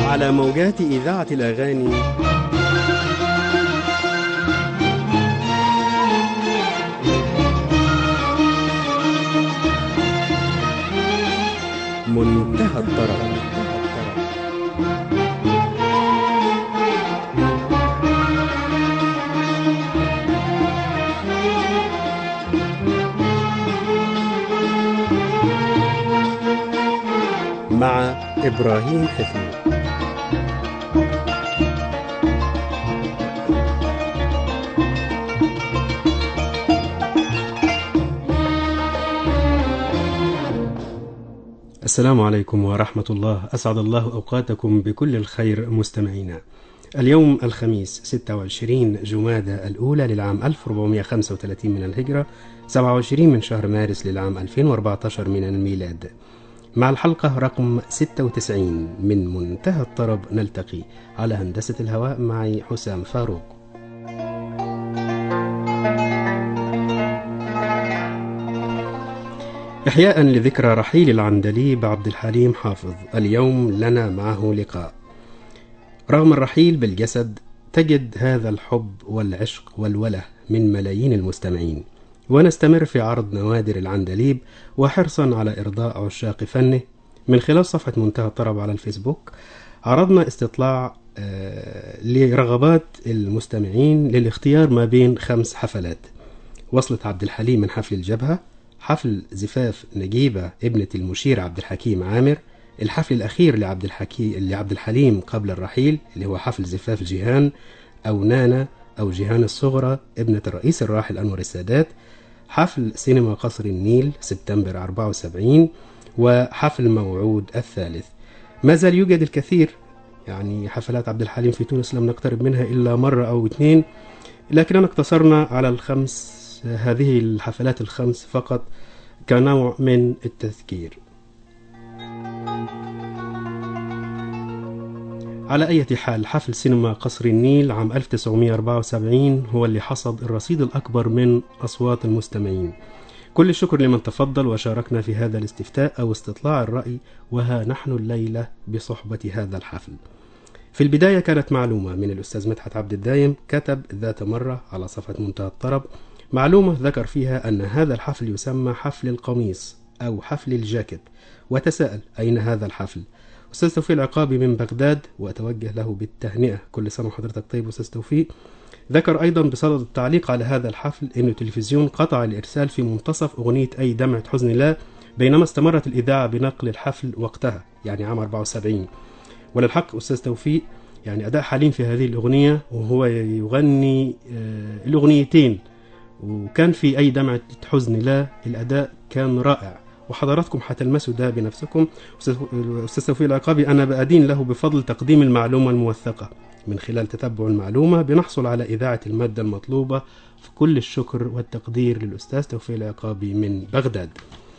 على موجات إذاعة الأغاني منتهى الطرب مع إبراهيم حفيظ السلام عليكم ورحمة الله أسعد الله أوقاتكم بكل الخير مستمعينا اليوم الخميس 26 جمادى الأولى للعام 1435 من الهجرة 27 من شهر مارس للعام 2014 من الميلاد مع الحلقة رقم 96 من منتهى الطرب نلتقي على هندسة الهواء معي حسام فاروق إحياء لذكرى رحيل العندليب عبد الحليم حافظ اليوم لنا معه لقاء رغم الرحيل بالجسد تجد هذا الحب والعشق والوله من ملايين المستمعين ونستمر في عرض نوادر العندليب وحرصا على إرضاء عشاق فنه من خلال صفحة منتهى الطرب على الفيسبوك عرضنا استطلاع آه، لرغبات المستمعين للاختيار ما بين خمس حفلات وصلت عبد الحليم من حفل الجبهة حفل زفاف نجيبة ابنة المشير عبد الحكيم عامر الحفل الأخير لعبد الحكي لعبد الحليم قبل الرحيل اللي هو حفل زفاف جيهان أو نانا أو جيهان الصغرى ابنة الرئيس الراحل أنور السادات حفل سينما قصر النيل سبتمبر 74 وحفل موعود الثالث ما زال يوجد الكثير يعني حفلات عبد الحليم في تونس لم نقترب منها إلا مرة أو اثنين لكننا اقتصرنا على الخمس هذه الحفلات الخمس فقط كنوع من التذكير على أي حال حفل سينما قصر النيل عام 1974 هو اللي حصد الرصيد الأكبر من أصوات المستمعين كل الشكر لمن تفضل وشاركنا في هذا الاستفتاء أو استطلاع الرأي وها نحن الليلة بصحبة هذا الحفل في البداية كانت معلومة من الأستاذ مدحت عبد الدايم كتب ذات مرة على صفحة منتهى الطرب معلومة ذكر فيها أن هذا الحفل يسمى حفل القميص أو حفل الجاكيت وتساءل أين هذا الحفل أستاذ توفيق العقابي من بغداد وأتوجه له بالتهنئة كل سنة وحضرتك طيب أستاذ توفيق ذكر أيضا بصدد التعليق على هذا الحفل أن التلفزيون قطع الإرسال في منتصف أغنية أي دمعة حزن الله بينما استمرت الإذاعة بنقل الحفل وقتها يعني عام 74 وللحق أستاذ توفيق يعني أداء حليم في هذه الأغنية وهو يغني آه، الأغنيتين وكان في أي دمعة حزن لا الأداء كان رائع وحضراتكم هتلمسوا ده بنفسكم أستاذ توفيق العقابي أنا بأدين له بفضل تقديم المعلومة الموثقة من خلال تتبع المعلومة بنحصل على إذاعة المادة المطلوبة في كل الشكر والتقدير للأستاذ توفيق العقابي من بغداد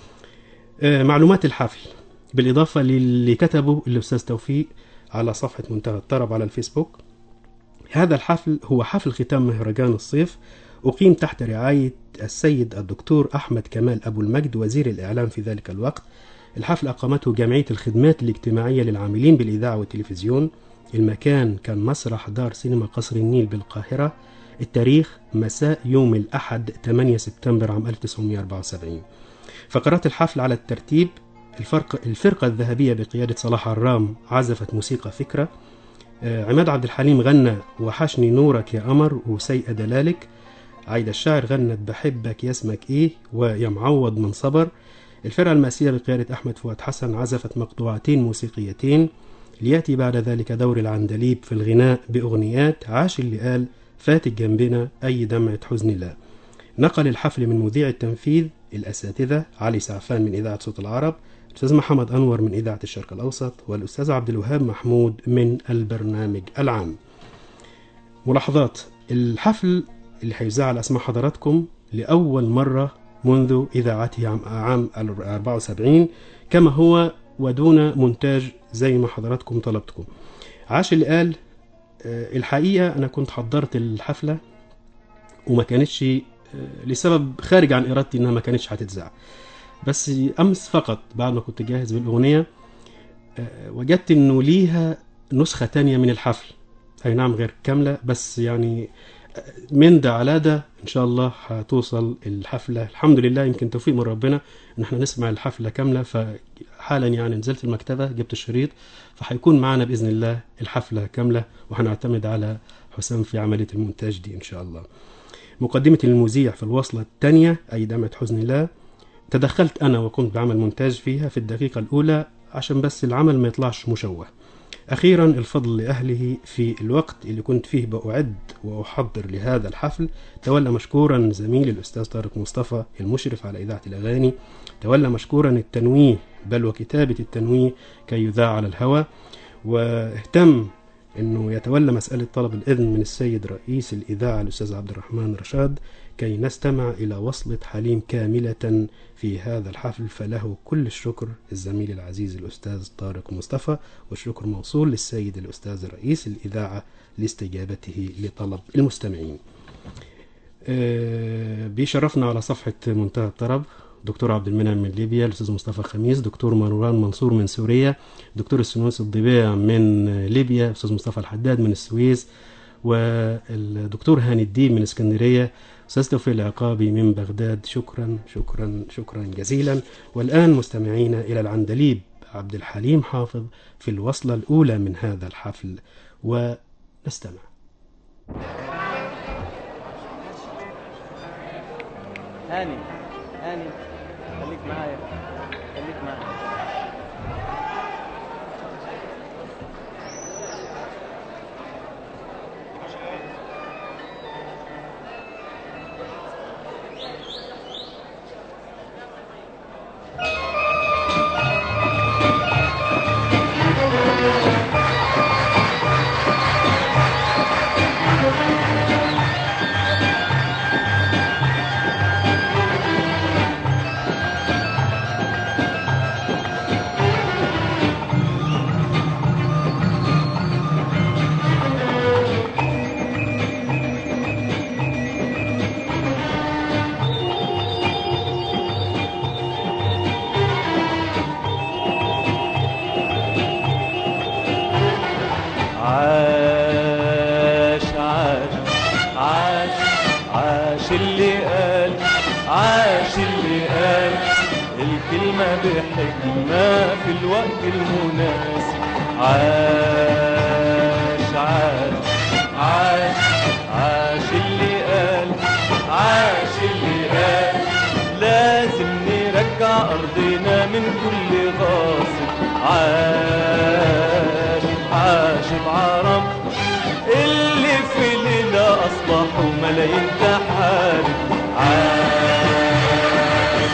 آه، معلومات الحفل بالإضافة للي كتبه الأستاذ توفيق على صفحة منتهى الطرب على الفيسبوك هذا الحفل هو حفل ختام مهرجان الصيف أقيم تحت رعاية السيد الدكتور أحمد كمال أبو المجد وزير الإعلام في ذلك الوقت الحفل أقامته جمعية الخدمات الاجتماعية للعاملين بالإذاعة والتلفزيون المكان كان مسرح دار سينما قصر النيل بالقاهرة التاريخ مساء يوم الأحد 8 سبتمبر عام 1974 فقرات الحفل على الترتيب الفرق الفرقة الذهبية بقيادة صلاح عرام عزفت موسيقى فكرة آه، عماد عبد الحليم غنى وحشني نورك يا قمر وسيء دلالك عايدة الشاعر غنت بحبك يا اسمك ايه ويا معوض من صبر الفرقة المأسية بقيادة أحمد فؤاد حسن عزفت مقطوعتين موسيقيتين ليأتي بعد ذلك دور العندليب في الغناء بأغنيات عاش اللي قال فاتك جنبنا أي دمعة حزن لا نقل الحفل من مذيع التنفيذ الأساتذة علي سعفان من إذاعة صوت العرب الأستاذ محمد أنور من إذاعة الشرق الأوسط والأستاذ عبد الوهاب محمود من البرنامج العام ملاحظات الحفل اللي هيذاع على أسماء حضراتكم لأول مرة منذ إذاعته عام, عام 74 كما هو ودون مونتاج زي ما حضراتكم طلبتكم عاش اللي قال آه، الحقيقة أنا كنت حضرت الحفلة وما كانتش آه، لسبب خارج عن إرادتي إنها ما كانتش هتتذاع بس أمس فقط بعد ما كنت جاهز بالأغنية آه، وجدت إنه ليها نسخة تانية من الحفل أي نعم غير كاملة بس يعني من ده على ده إن شاء الله هتوصل الحفلة الحمد لله يمكن توفيق من ربنا إن احنا نسمع الحفلة كاملة فحالا يعني نزلت المكتبة جبت الشريط فهيكون معنا بإذن الله الحفلة كاملة وهنعتمد على حسام في عملية المونتاج دي إن شاء الله مقدمة المذيع في الوصلة الثانية أي دمعة حزن الله تدخلت أنا وقمت بعمل مونتاج فيها في الدقيقة الأولى عشان بس العمل ما يطلعش مشوه أخيرا الفضل لأهله في الوقت اللي كنت فيه بأعد وأحضر لهذا الحفل تولى مشكورا زميلي الأستاذ طارق مصطفى المشرف على إذاعة الأغاني تولى مشكورا التنويه بل وكتابة التنويه كي يذاع على الهواء واهتم أنه يتولى مسألة طلب الإذن من السيد رئيس الإذاعة الأستاذ عبد الرحمن رشاد كي نستمع إلى وصلة حليم كاملة في هذا الحفل فله كل الشكر الزميل العزيز الأستاذ طارق مصطفى والشكر موصول للسيد الأستاذ رئيس الإذاعة لاستجابته لطلب المستمعين آه، بيشرفنا على صفحة منتهى الطرب دكتور عبد المنعم من ليبيا الأستاذ مصطفى خميس دكتور مروان منصور من سوريا دكتور السنوس الضبيع من ليبيا أستاذ مصطفى الحداد من السويس والدكتور هاني الدين من اسكندرية أستاذ توفيق العقابي من بغداد شكرا شكرا شكرا جزيلا والآن مستمعين إلى العندليب عبد الحليم حافظ في الوصلة الأولى من هذا الحفل ونستمع هاني هاني خليك معايا خليك معايا عاش عاش عاش عاش اللي قال عاش اللي قال الكلمة بحكمة في الوقت المناسب عاش عاش عاش عاش اللي قال عاش اللي قال لازم نرجع أرضنا من كل غاصب عاش عاش بعرب اللي في ليلة أصبحوا ملايين تحارب عاش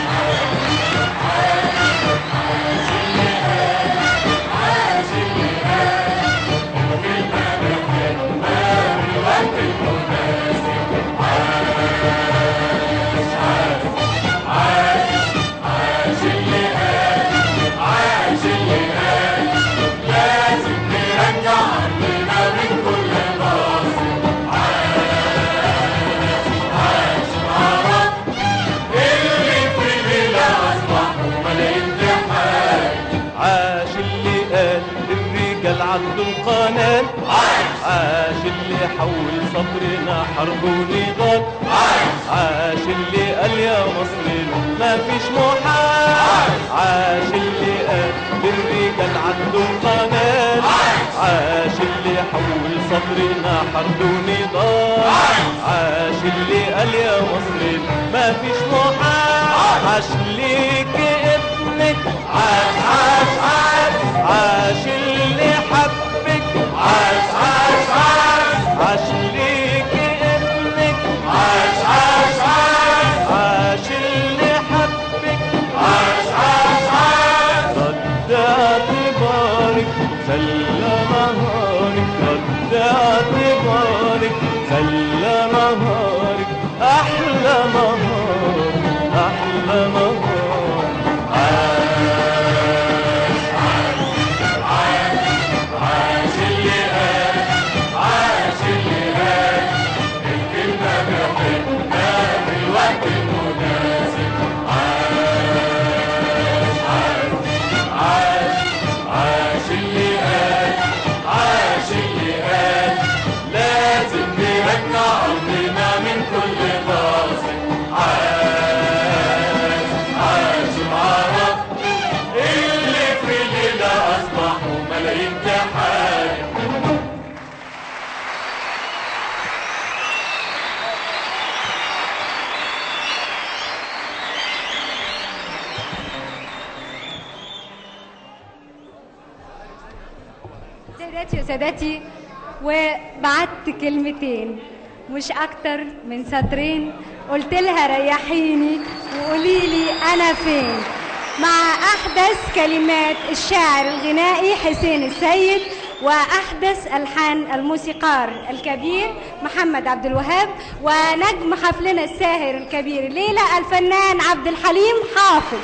عاش اللي قال الرجال عدوا القناة عاش اللي حول صبرنا حرب ونضال عاش اللي قال يا مصر ما فيش محال عاش اللي قال الرجال عدوا القناة عاش اللي حول صبرنا حرب ونضال عاش اللي قال يا مصر ما فيش محال عاش ليك ابنك عاش عاش عاش عاش اللي حبك عاش عاش عاش عاش ليك ابنك عاش عاش عاش عاش اللي حبك عاش عاش عاش رد اعتبارك خلى نهارك رد اعتبارك خلى نهارك احلى نهار احلى نهار عاش اللي قال سادتي وسادتي وبعت كلمتين مش اكتر من سطرين قلت لها ريحيني وقولي لي انا فين مع احدث كلمات الشاعر الغنائي حسين السيد واحدث الحان الموسيقار الكبير محمد عبد الوهاب ونجم حفلنا الساهر الكبير الليله الفنان عبد الحليم حافظ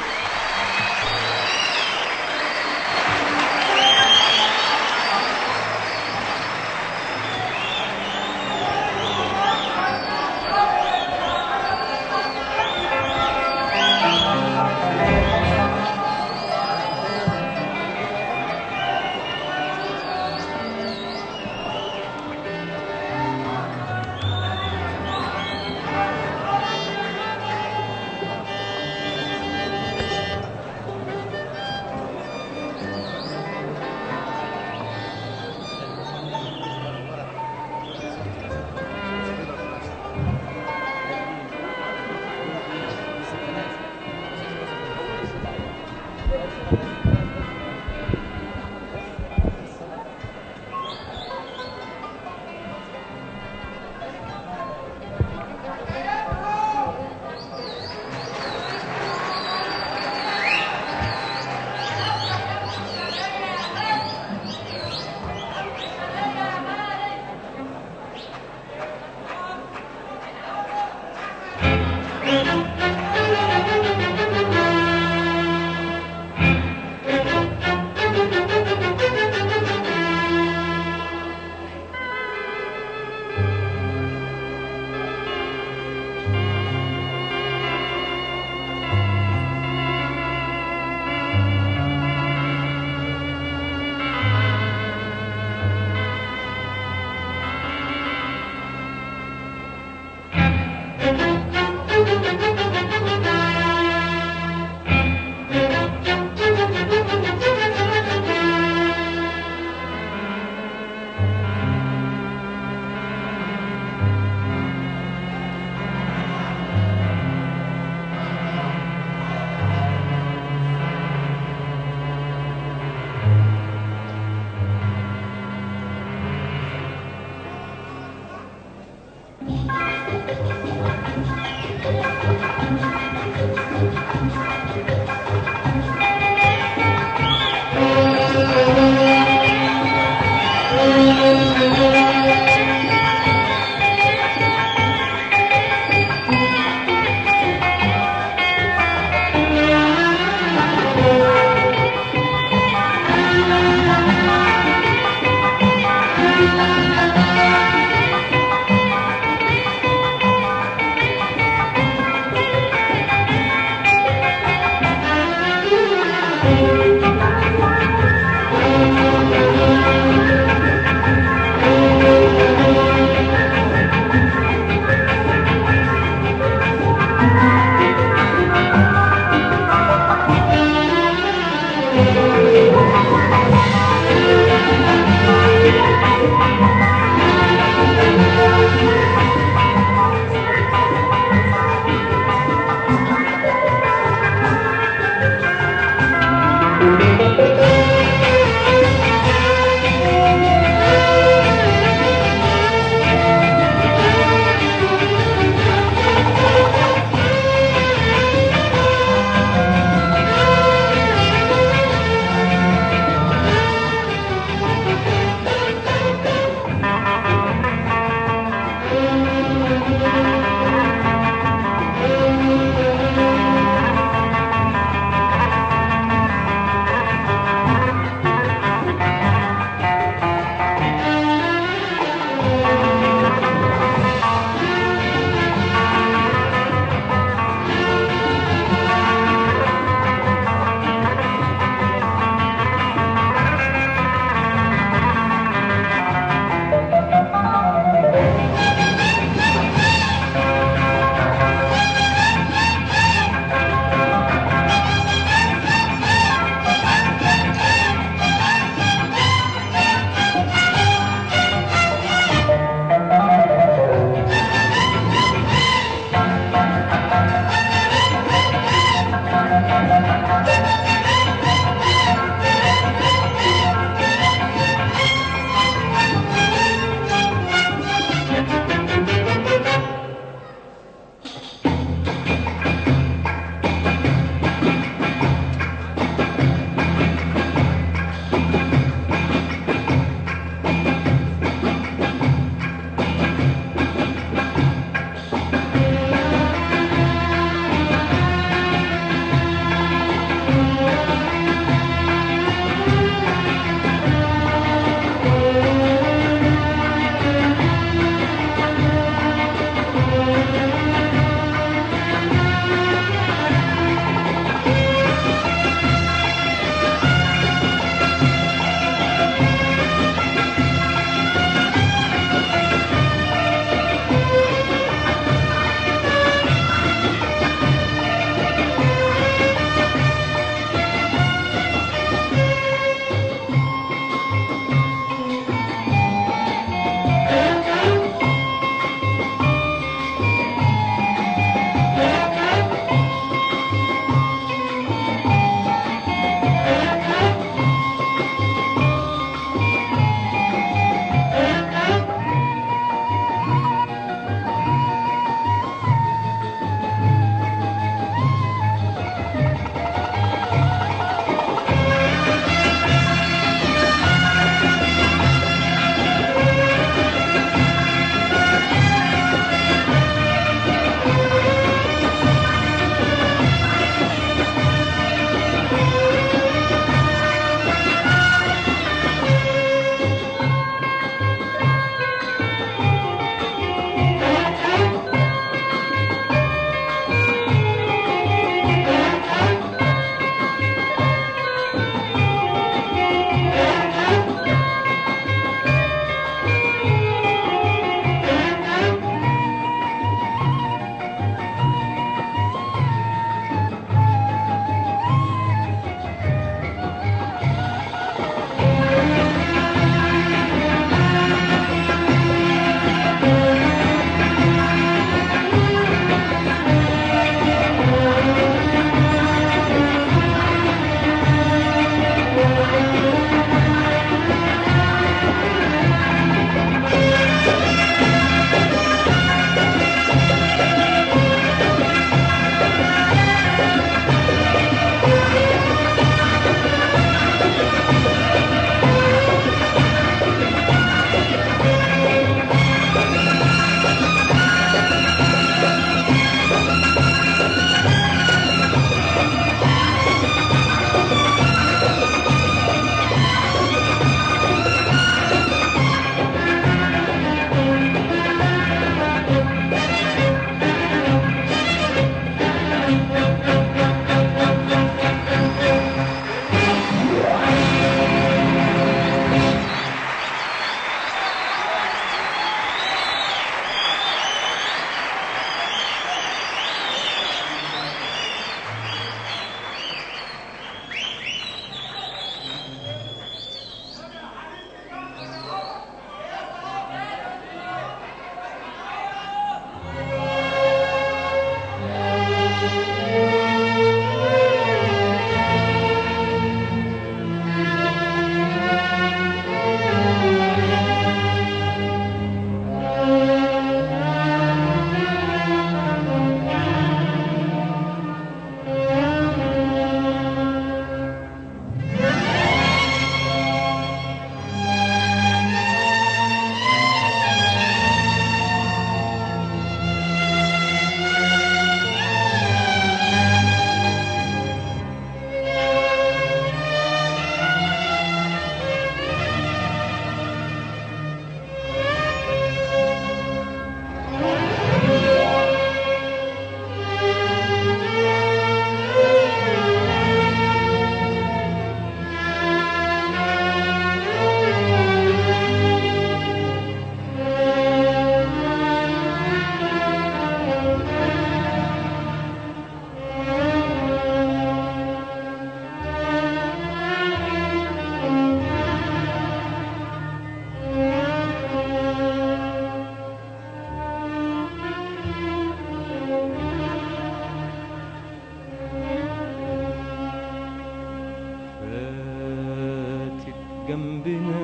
فاتت جنبنا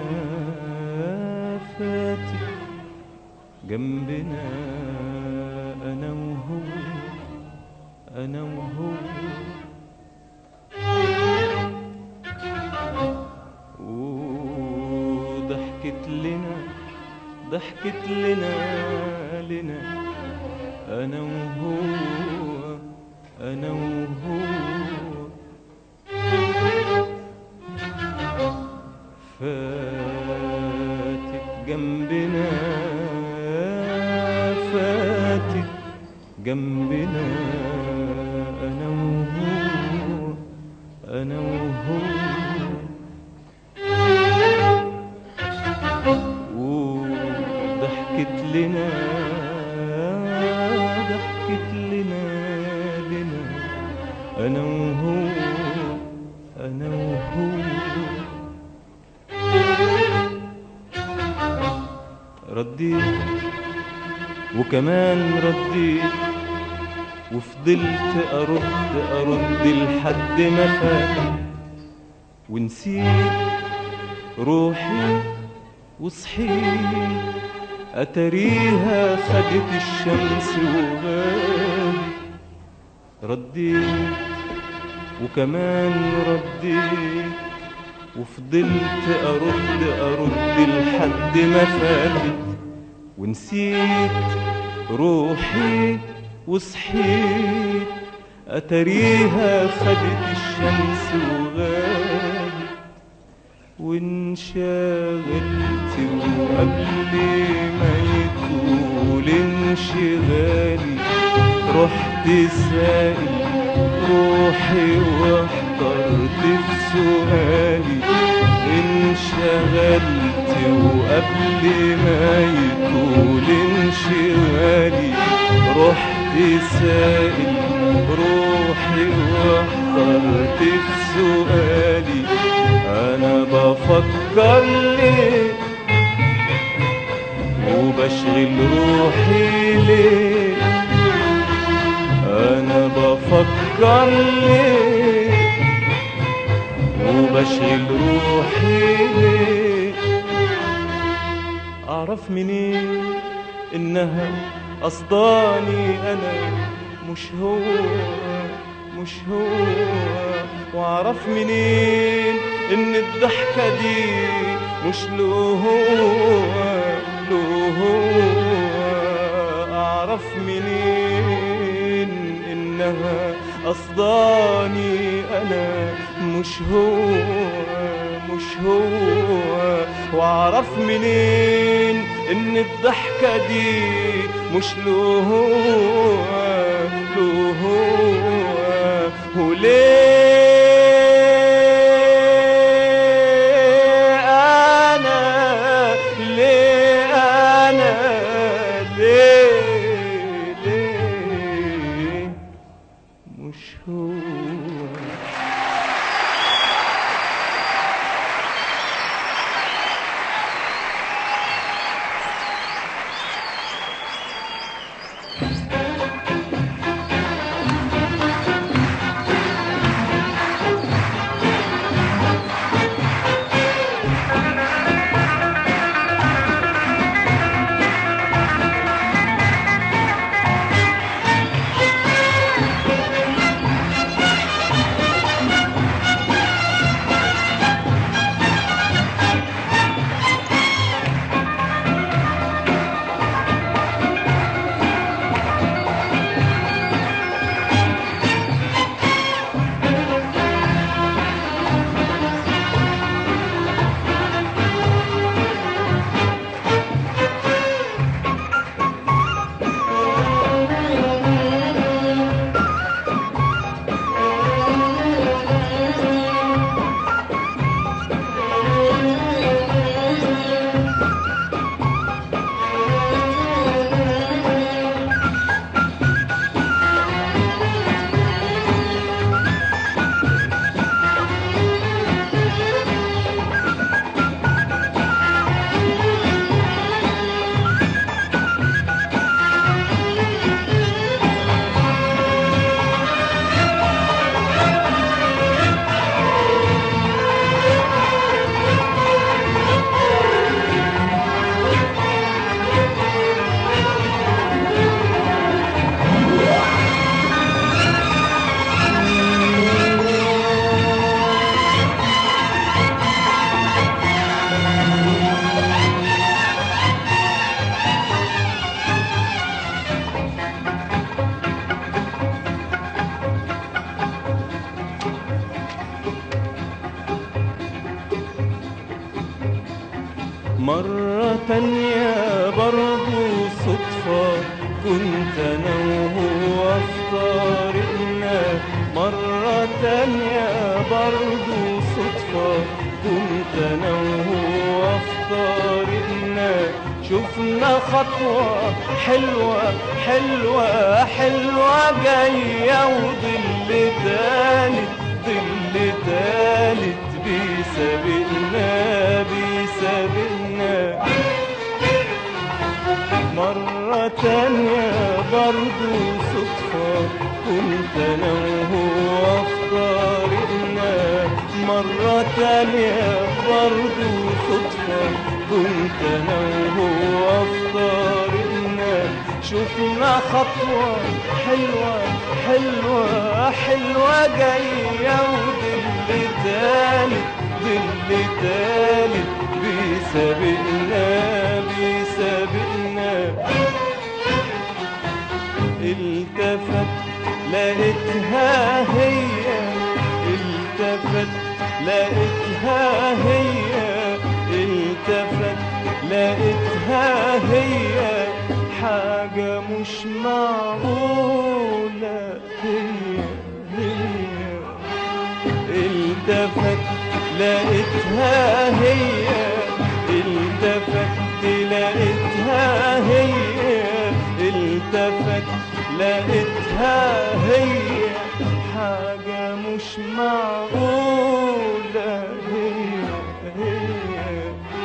فاتت جنبنا انا وهو انا وهو وضحكت لنا ضحكت لنا لنا انا وهو انا وهو فاتت جنبنا فاتت جنبنا انا وهو انا وهو وضحكت لنا ضحكت لنا لنا انا وهو انا وهو رديت وكمان رديت وفضلت ارد ارد لحد ما فات ونسيت روحي وصحيت اتريها خدت الشمس وغابت رديت وكمان رديت وفضلت ارد ارد لحد ما فاتت ونسيت روحي وصحيت اتريها خدت الشمس وغابت وانشغلت وقبل ما يطول انشغالي رحت سائل روحي واحترت في سؤالي انشغلت وقبل ما يطول انشغالي رحت سائل روحي واحترت في سؤالي انا بفكر ليه وبشغل روحي ليه انا بفكر ليه وبشغل روحي ليه اعرف منين انها قصداني انا مش هو مش هو واعرف منين ان الضحكة دي مش له هو له هو اعرف منين انها قصداني انا مش هو مش هو واعرف منين ان الضحكة دي مش له هو له هو وليه انا ليه انا ليه ليه مش هو مرة تانية برضو صدفة كنت أنا وهو في طريقنا مرة تانية برضو صدفة كنت أنا وهو في طريقنا شفنا خطوة حلوة حلوة حلوة جاية وظل تالت ظل تالت بيسابقنا بيسابقنا مرة تانية برضو صدفة كنت أنا وهو في طريقنا مرة تانية برضو صدفة كنت أنا وهو في طريقنا شفنا خطوة حلوة حلوة حلوة جاية وظل تالت ظل تالت بيسابقنا بيسابقنا التفت لقيتها هي التفت لقيتها هي التفت لقيتها هي حاجة مش معقولة هي هي التفت لقيتها هي التفت لقيتها هي التفت لقيتها هي حاجة مش معقولة هي هي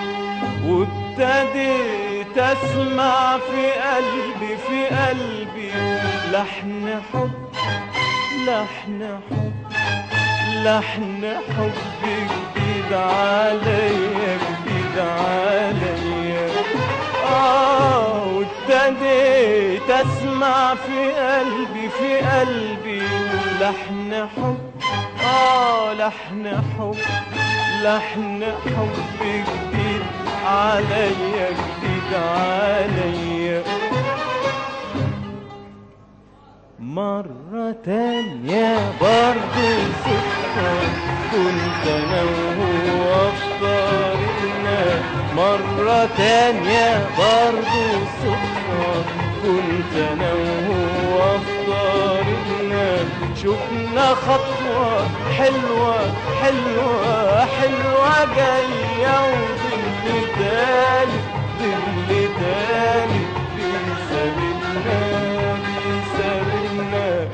وابتديت اسمع في قلبي في قلبي لحن حب لحن حب لحن حب جديد عليا جديد عليا اه وابتديت اسمع في قلبي في قلبي لحن حب اه لحن حب لحن حب جديد عليا جديد عليا مرة تانية برضو صدفة كنت أنا وهو في طريقنا مرة تانية برضو صدفة كنت أنا وهو في طريقنا شفنا خطوة حلوة حلوة حلوة جاية وظل تاني ظل تاني بيسابقنا بيسابقنا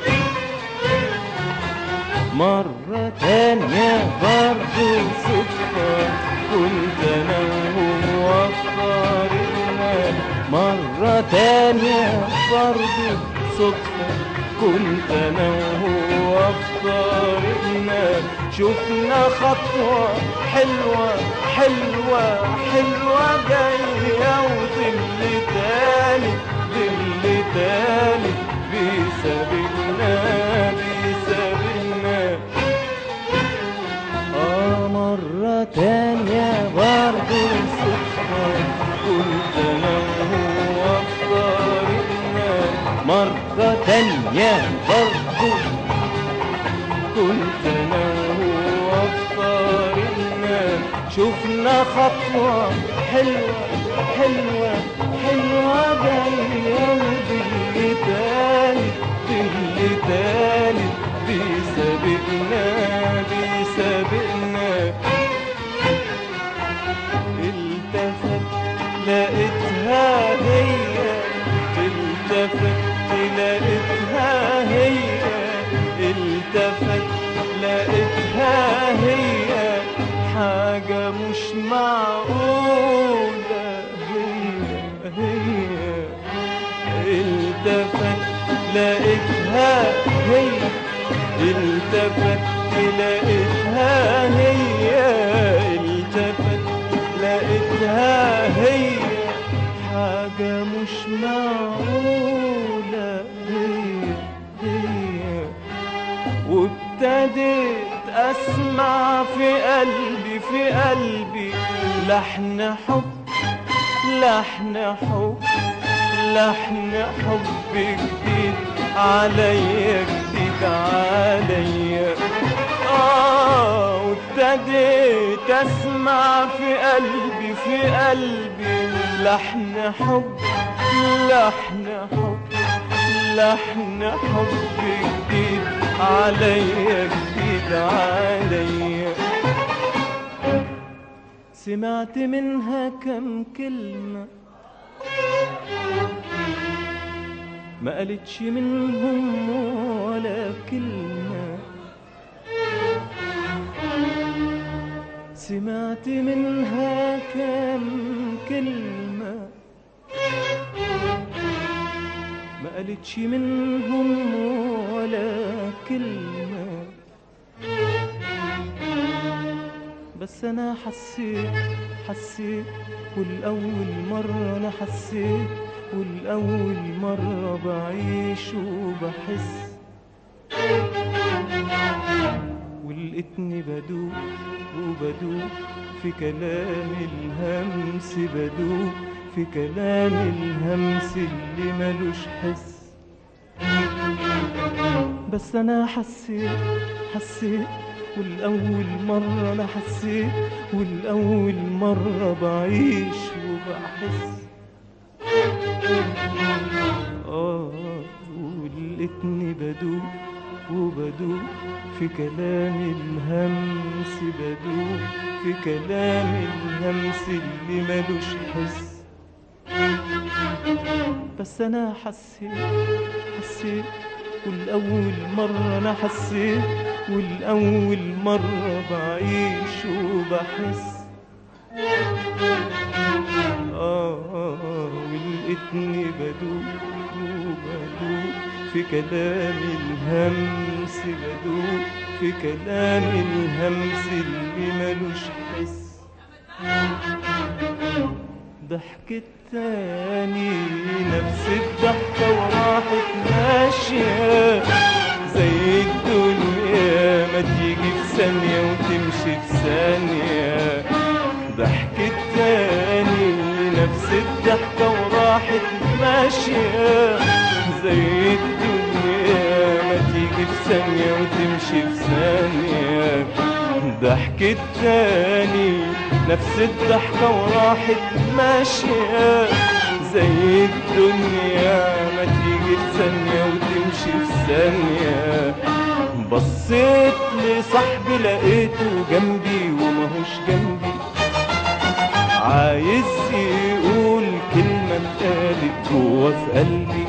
مرة تانية برضو صدفة كنت أنا وهو في طريقنا مرة تانية برضو صدفة كنت أنا وهو في طريقنا شفنا خطوة حلوة حلوة حلوة جاية وظل تاني ظل تاني بيسابقنا بيسابقنا آه مرة تانية برضو صدفة كنت أنا وهو في طريقنا مرة تانية برضو كنت أنا وهو في طريقنا شفنا خطوة حلوة حلوة حلوة جاية وظل تاني ظل تاني بيسابقنا بيسابقنا التفت لقيتها هي التفت لقيتها هي التفت لقيتها هي حاجة مش معقولة هي هي التفت لقيتها هي التفت لقيتها هي التفت لقيتها هي حاجة مش معقولة هي هي وابتديت اسمع في قلبي في قلبي لحن حب لحن حب لحن حب جديد عليا جديد عليا آه وابتديت اسمع في قلبي في قلبي لحن حب لحن حب لحن حب جديد عليا جديد عليا سمعت منها كم كلمة ما قالتش منهم ولا كلمة سمعت منها كم كلمة ما قالتش منهم ولا كلمة بس انا حسيت حسيت والاول مرة انا حسيت والاول مرة بعيش وبحس ولقيتني بدوب وبدوب في كلام الهمس بدوب في كلام الهمس اللي ملوش حس بس انا حسيت حسيت والاول مرة انا حسيت والاول مرة بعيش وبحس اه ولقيتني بدوب وبدوب في كلام الهمس بدوب في كلام الهمس اللي ملوش حس بس انا حسيت حسيت والاول مرة انا حسيت والاول مرة بعيش وبحس آه آه ولقيتني بدوب وبدوب في كلام الهمس بدوب في كلام الهمس اللي ملوش حس ضحكت تاني نفس الضحكة وراحت ماشية زي الدنيا ما تيجي في ثانية وتمشي في ثانية ضحكت تاني نفس الضحكة وراحت ماشية زي الدنيا ما تيجي في ثانية وتمشي في ثانية ضحكت تاني نفس الضحكة وراحت ماشية زي الدنيا ما تيجي في ثانية وتمشي في ثانية بصيت لصاحبي لقيته جنبي وماهوش جنبي عايز يقول كلمة اتقالت جوا في قلبي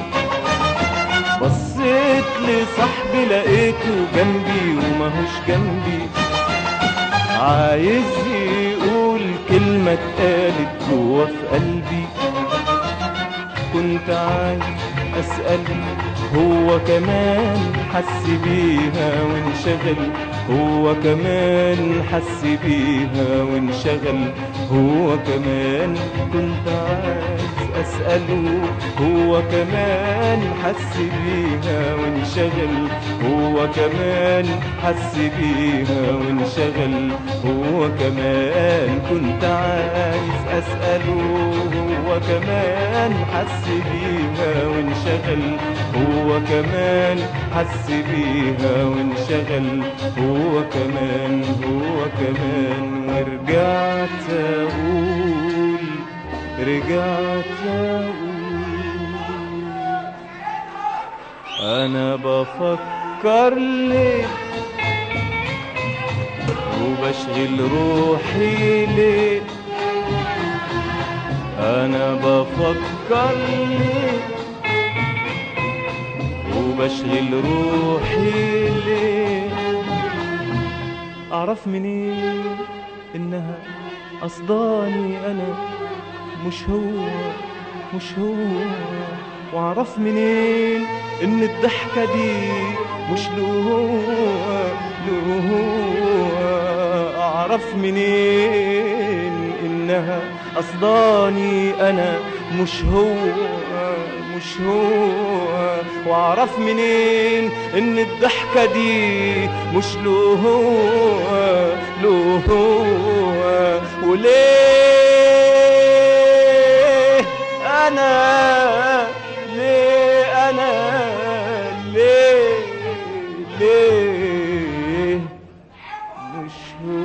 بصيت لصاحبي لقيته جنبي وماهوش جنبي عايز يقول كلمة اتقالت جوا في قلبي كنت عايز أسأله هو كمان حس بيها وانشغل هو كمان حس بيها وانشغل هو كمان كنت عايز أسأله هو كمان حس بيها وانشغل هو كمان حس بيها وانشغل هو كمان كنت عايز أسأله هو كمان حس بيها وانشغل هو كمان حس بيها وانشغل هو كمان هو كمان ورجعت أقول رجعت أقول أنا بفكر ليه وبشغل روحي ليه أنا بفكر ليه وبشغل روحي ليه أعرف منين إنها قصداني أنا مش هو مش هو وأعرف منين إن الضحكة دي مش له هو له هو أعرف منين إنها قصداني أنا مش هو مش هو واعرف منين ان الضحكة دي مش له هو له هو وليه انا ليه انا ليه ليه مش هو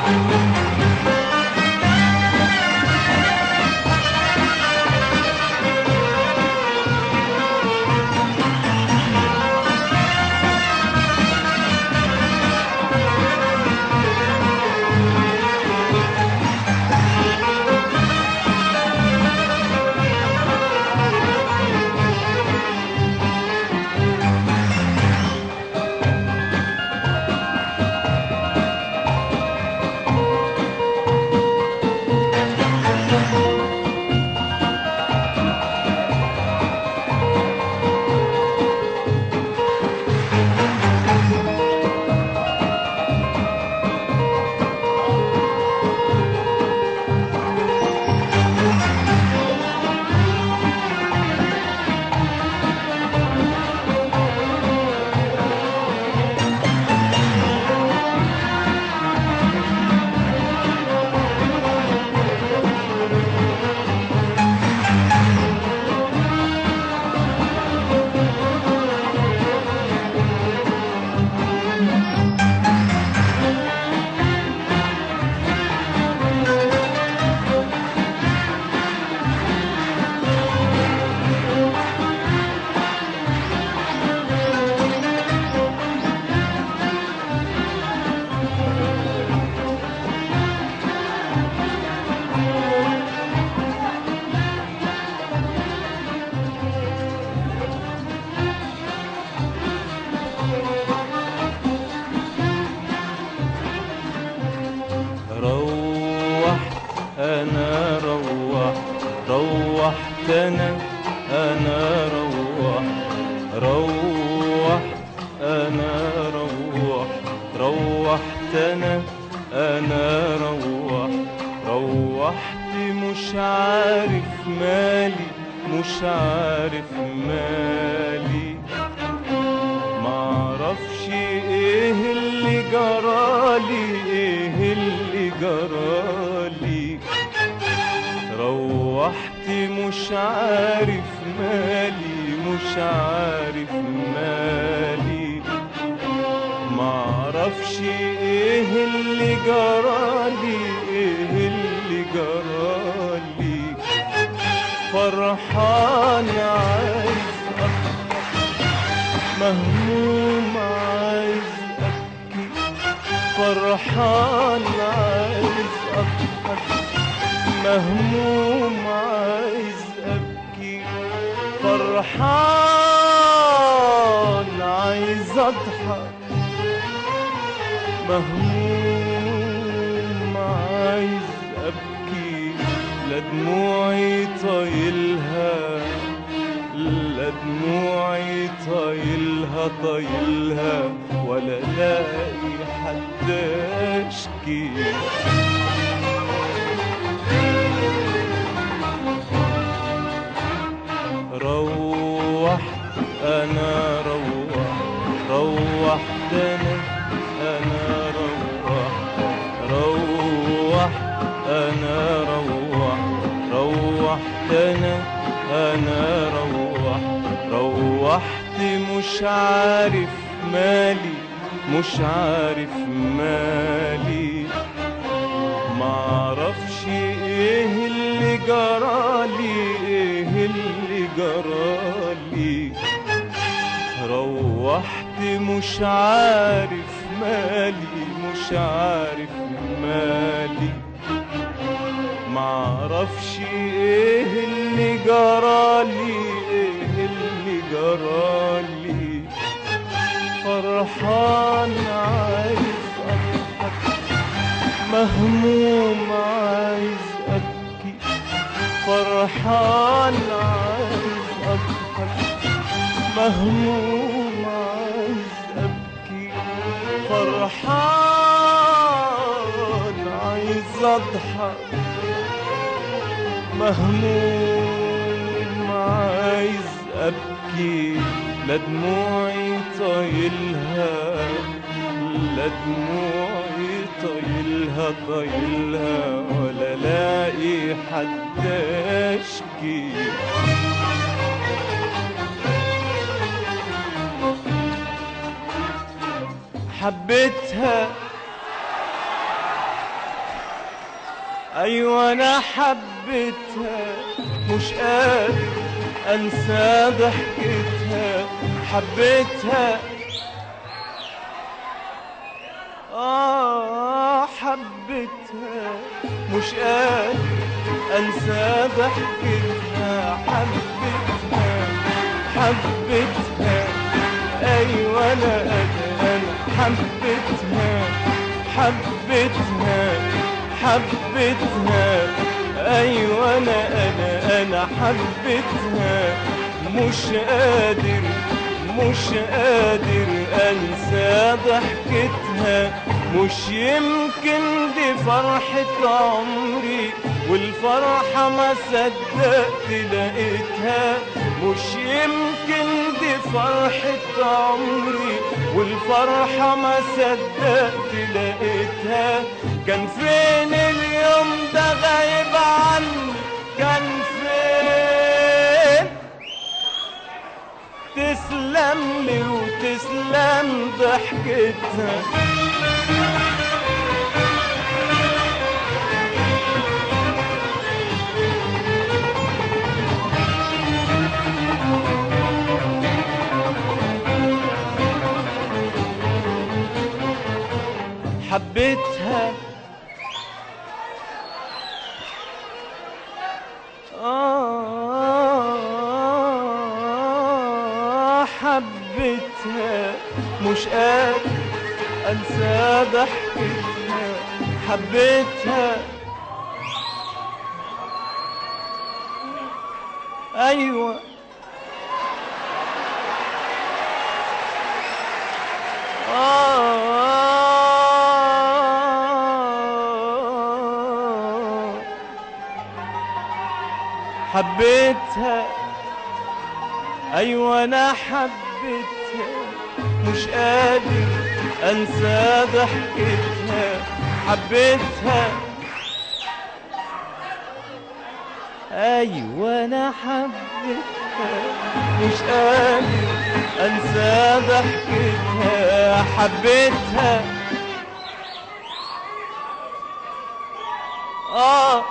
انا روح روحت انا انا روح روح انا روح روحت انا انا روح روحت مش عارف مالي مش عارف مالي معرفش ايه اللي جرالي ايه اللي جرالي روحت مش عارف مالي مش عارف مالي معرفش ايه اللي جرالي ايه اللي جرالي فرحان عايز مهموم عايز ابكي فرحان عايز اضحك مهموم عايز ابكي فرحان عايز اضحك مهموم عايز ابكي لا دموعي طايلها لا دموعي طايلها طايلها ولا لاقي حد اشكي روح انا روح روحت انا انا روح روح انا روح روحت انا انا روح روحت مش عارف مالي مش عارف مالي معرفش ايه اللي جرالي ايه اللي جرالي روحت مش عارف مالي مش عارف مالي معرفش ايه اللي جرالي ايه اللي جرالي فرحان عايز اضحك مهموم عايز ابكي فرحان عايز اضحك مهموم عايز ابكي فرحان عايز اضحك مهموم عايز ابكي لا دموعي طايلها لا دموعي طايلها طايلها ولا لاقي حد اشكي حبيتها ايوه انا حبيتها مش قادر انسى ضحكتها حبيتها آه حبيتها مش قادر أنسى ضحكتها حبيتها حبيتها أيوة أنا أنا أنا حبيتها حبيتها حبيتها أيوة أنا أنا أنا حبيتها مش قادر مش قادر انسى ضحكتها مش يمكن دي فرحة عمري والفرحة ما صدقت لقيتها مش يمكن دي فرحة عمري والفرحة ما صدقت لقيتها كان فين اليوم ده غايب عني كان فين تسلم لي وتسلم ضحكتها حبيتها آه حبيتها مش قادر أنسى ضحكتها حبيتها أيوة آه حبيتها ايوه انا حبيتها مش قادر انسى ضحكتها حبيتها ايوه انا حبيتها مش قادر انسى ضحكتها حبيتها اه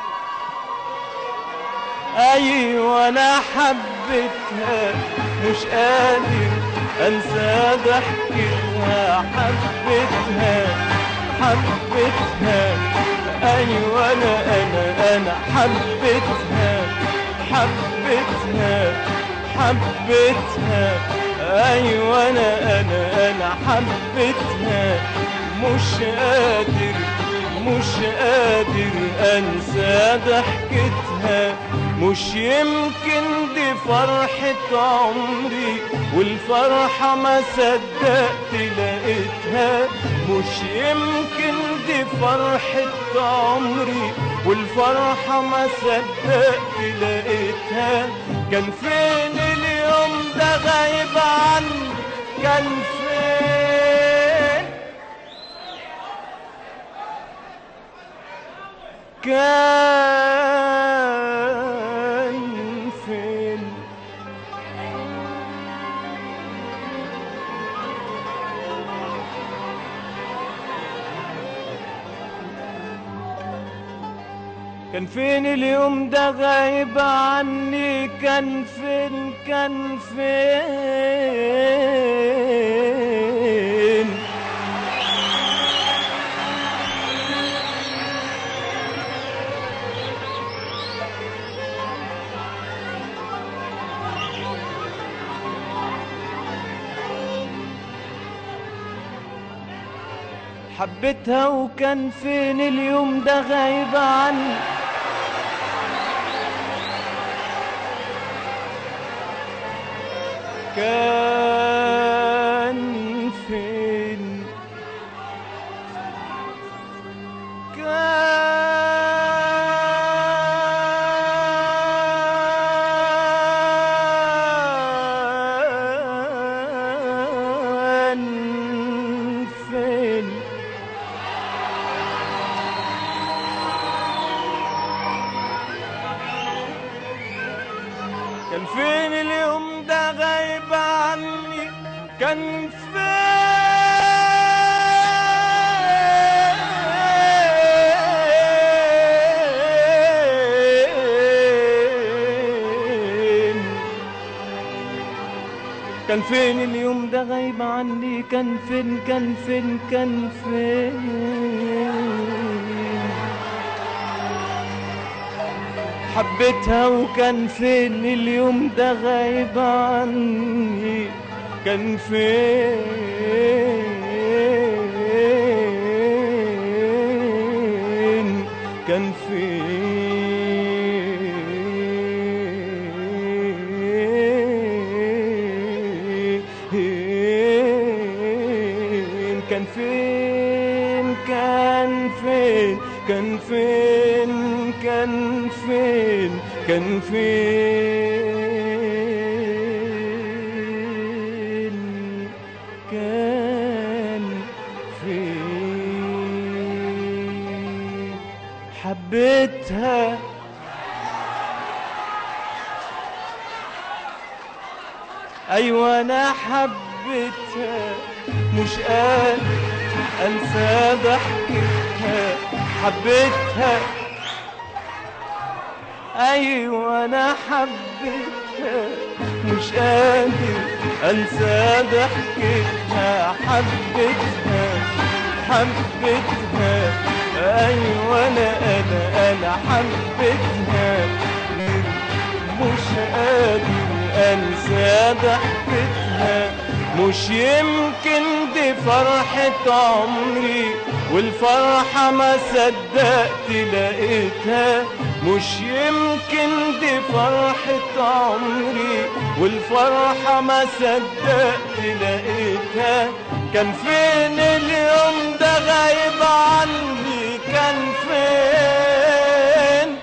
ايوه انا حبيتها مش قادر انسى ضحكتها حبيتها حبيتها ايوه انا انا انا حبيتها حبيتها حبيتها ايوه انا انا انا حبيتها مش قادر مش قادر انسى ضحكتها مش يمكن دي فرحة عمري والفرحة ما صدقت لقيتها مش يمكن دي فرحة عمري والفرحة ما صدقت لقيتها كان فين اليوم ده غايب عني كان فين كان فين كان فين اليوم ده غايب عني كان فين كان فين حبيتها وكان فين اليوم ده غايب عني كان فين كان فين كان فين اليوم ده غايب عني كان كان فين اليوم ده غايب عني كان فين كان فين كان فين حبيتها وكان فين اليوم ده غايب عني كان فين كان فين كان فين كان فين كان فين كان فين كان فين كان فين حبيتها ايوه انا حبيتها مش قادر انسى ضحكتها حبيتها ايوه انا حبيتها مش قادر انسى ضحكتها حبيتها حبيتها ايوه انا انا انا حبيتها مش قادر انسى ضحكتها مش يمكن دي فرحة عمري والفرحة ما صدقت لقيتها مش يمكن دي فرحة عمري والفرحة ما صدقت لقيتها كان فين اليوم ده غايب عني كان فين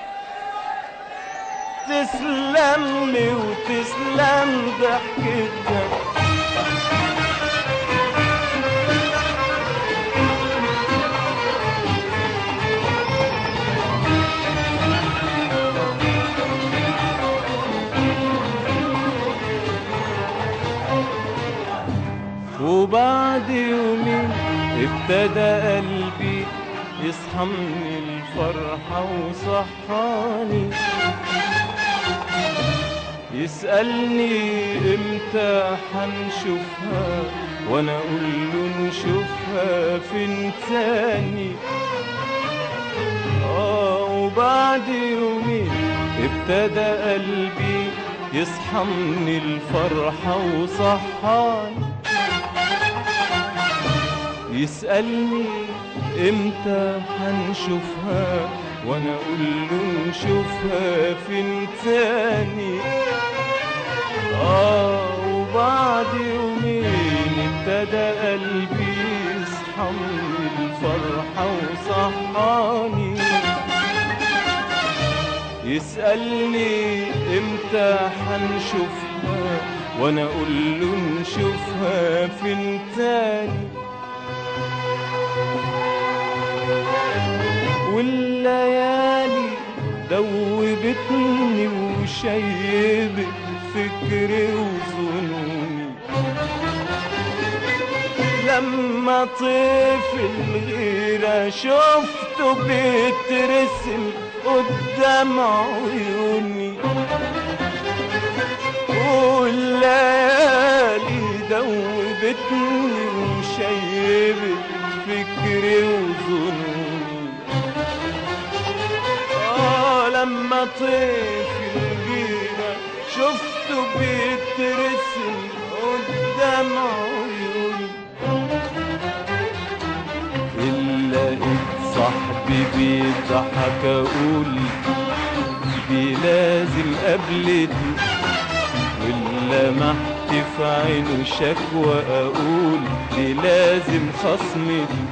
تسلم لي وتسلم ضحكتها وبعد يومين ابتدى قلبي يصحى من الفرحة وصحاني يسألني امتى حنشوفها وانا اقول له نشوفها فين تاني اه وبعد يومين ابتدى قلبي يصحى من الفرحة وصحاني يسألني امتى حنشوفها وانا اقول له نشوفها فين تاني اه وبعد يومين ابتدى قلبي يصحى من الفرحة وصحاني يسألني امتى حنشوفها وانا اقول له نشوفها فين تاني والليالي دوبتني وشيبت فكري وظنوني لما طفل غيرة شفته بيترسم قدام عيوني والليالي دوبتني وشيبت فكري وظنوني آه لما طفل جينا شفته بيترسم قدام عيوني إلا لقيت صاحبي بيضحك أقول دي لازم قابلتني ولا محت في عينه شكوى أقول دي لازم خصمتي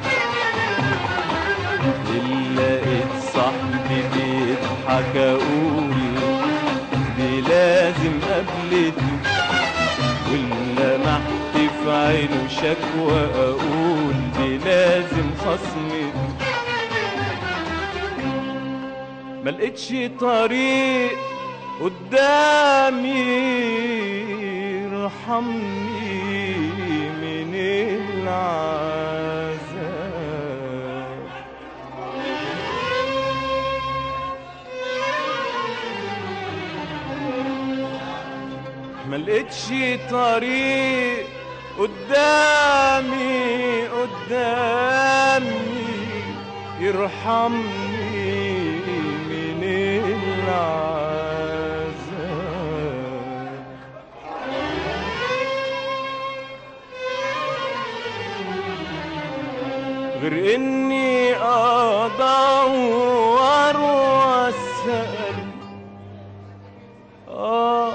إلا لقيت صاحبي بيضحك أقول دي لازم قابلتني ولا محت في عينه شكوى أقول دي لازم خصمتي ملقتش طريق قدامي ارحمني من العذاب ملقتش طريق قدامي قدامي يرحمني من العذاب غير اني ادور واسال آه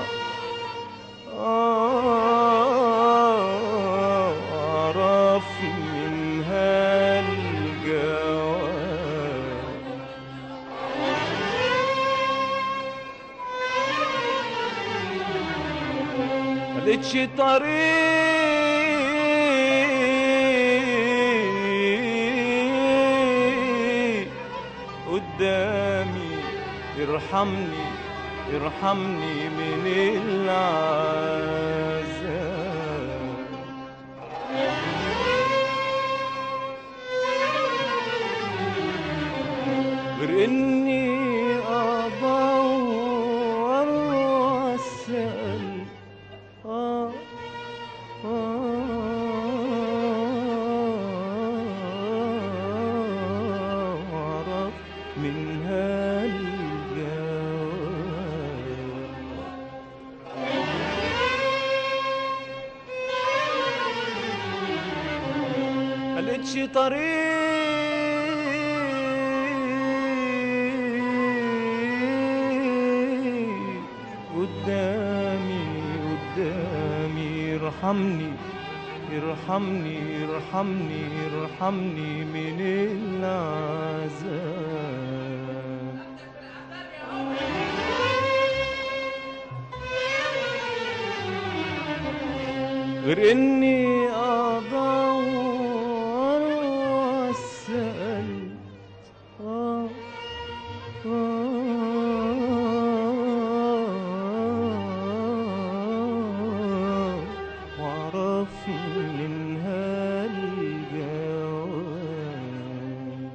آه أعرف من هالجواب ملقتش طريق قدامي يرحمني يرحمني من العذاب غير اني ادور واسال آه آه أعرف من هالجواب ملقتش طريق قدامي قدامي يرحمني يرحمني يرحمني يرحمني من العذاب غير اني ادور واسال آه آه واعرف من هالجواب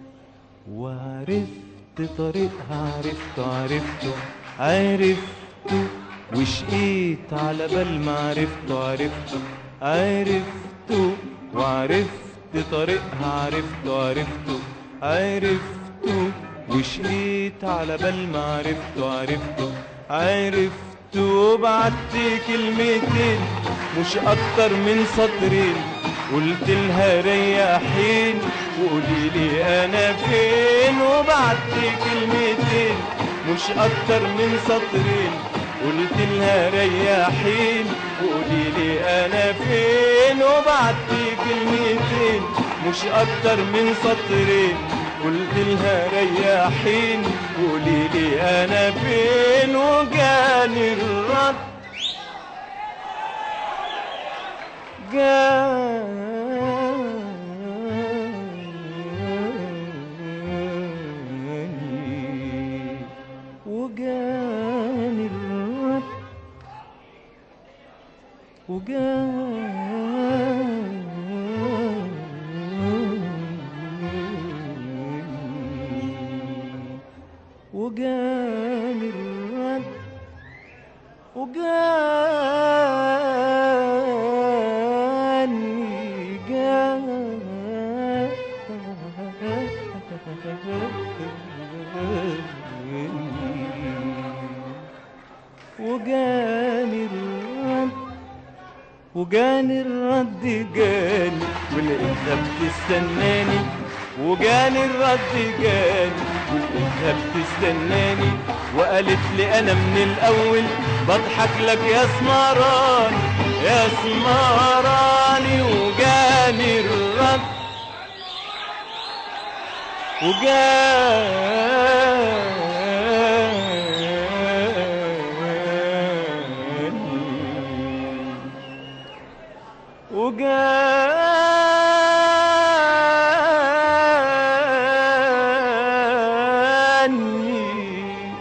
وعرفت طريقها عرفته عرفته عرفته وشقيت على بال ما عرفته عرفته عرفته وعرفت طريقها عرفته عرفته عرفته وشقيت على بال ما عرفته عرفته عرفته وبعت كلمتين مش اكتر من سطرين قلت لها ريحين وقولي لي انا فين وبعت كلمتين مش اكتر من سطرين قلت لها ريحين وقولي لي انا فين وبعت كلمتين مش اكتر من سطرين قلت لها ريحين قولي لي انا فين وجاني الرد جاني وجاني الرد وجاني وجاني الرد وجاني جاني وجاني الرد وجاني الرد جاني ولقيتها بتستناني وجاني الرد جاني ولقيتها بتستناني وقالت لي انا من الاول بضحك لك يا سمراني يا سمراني وجاني الرد وجاني وجاني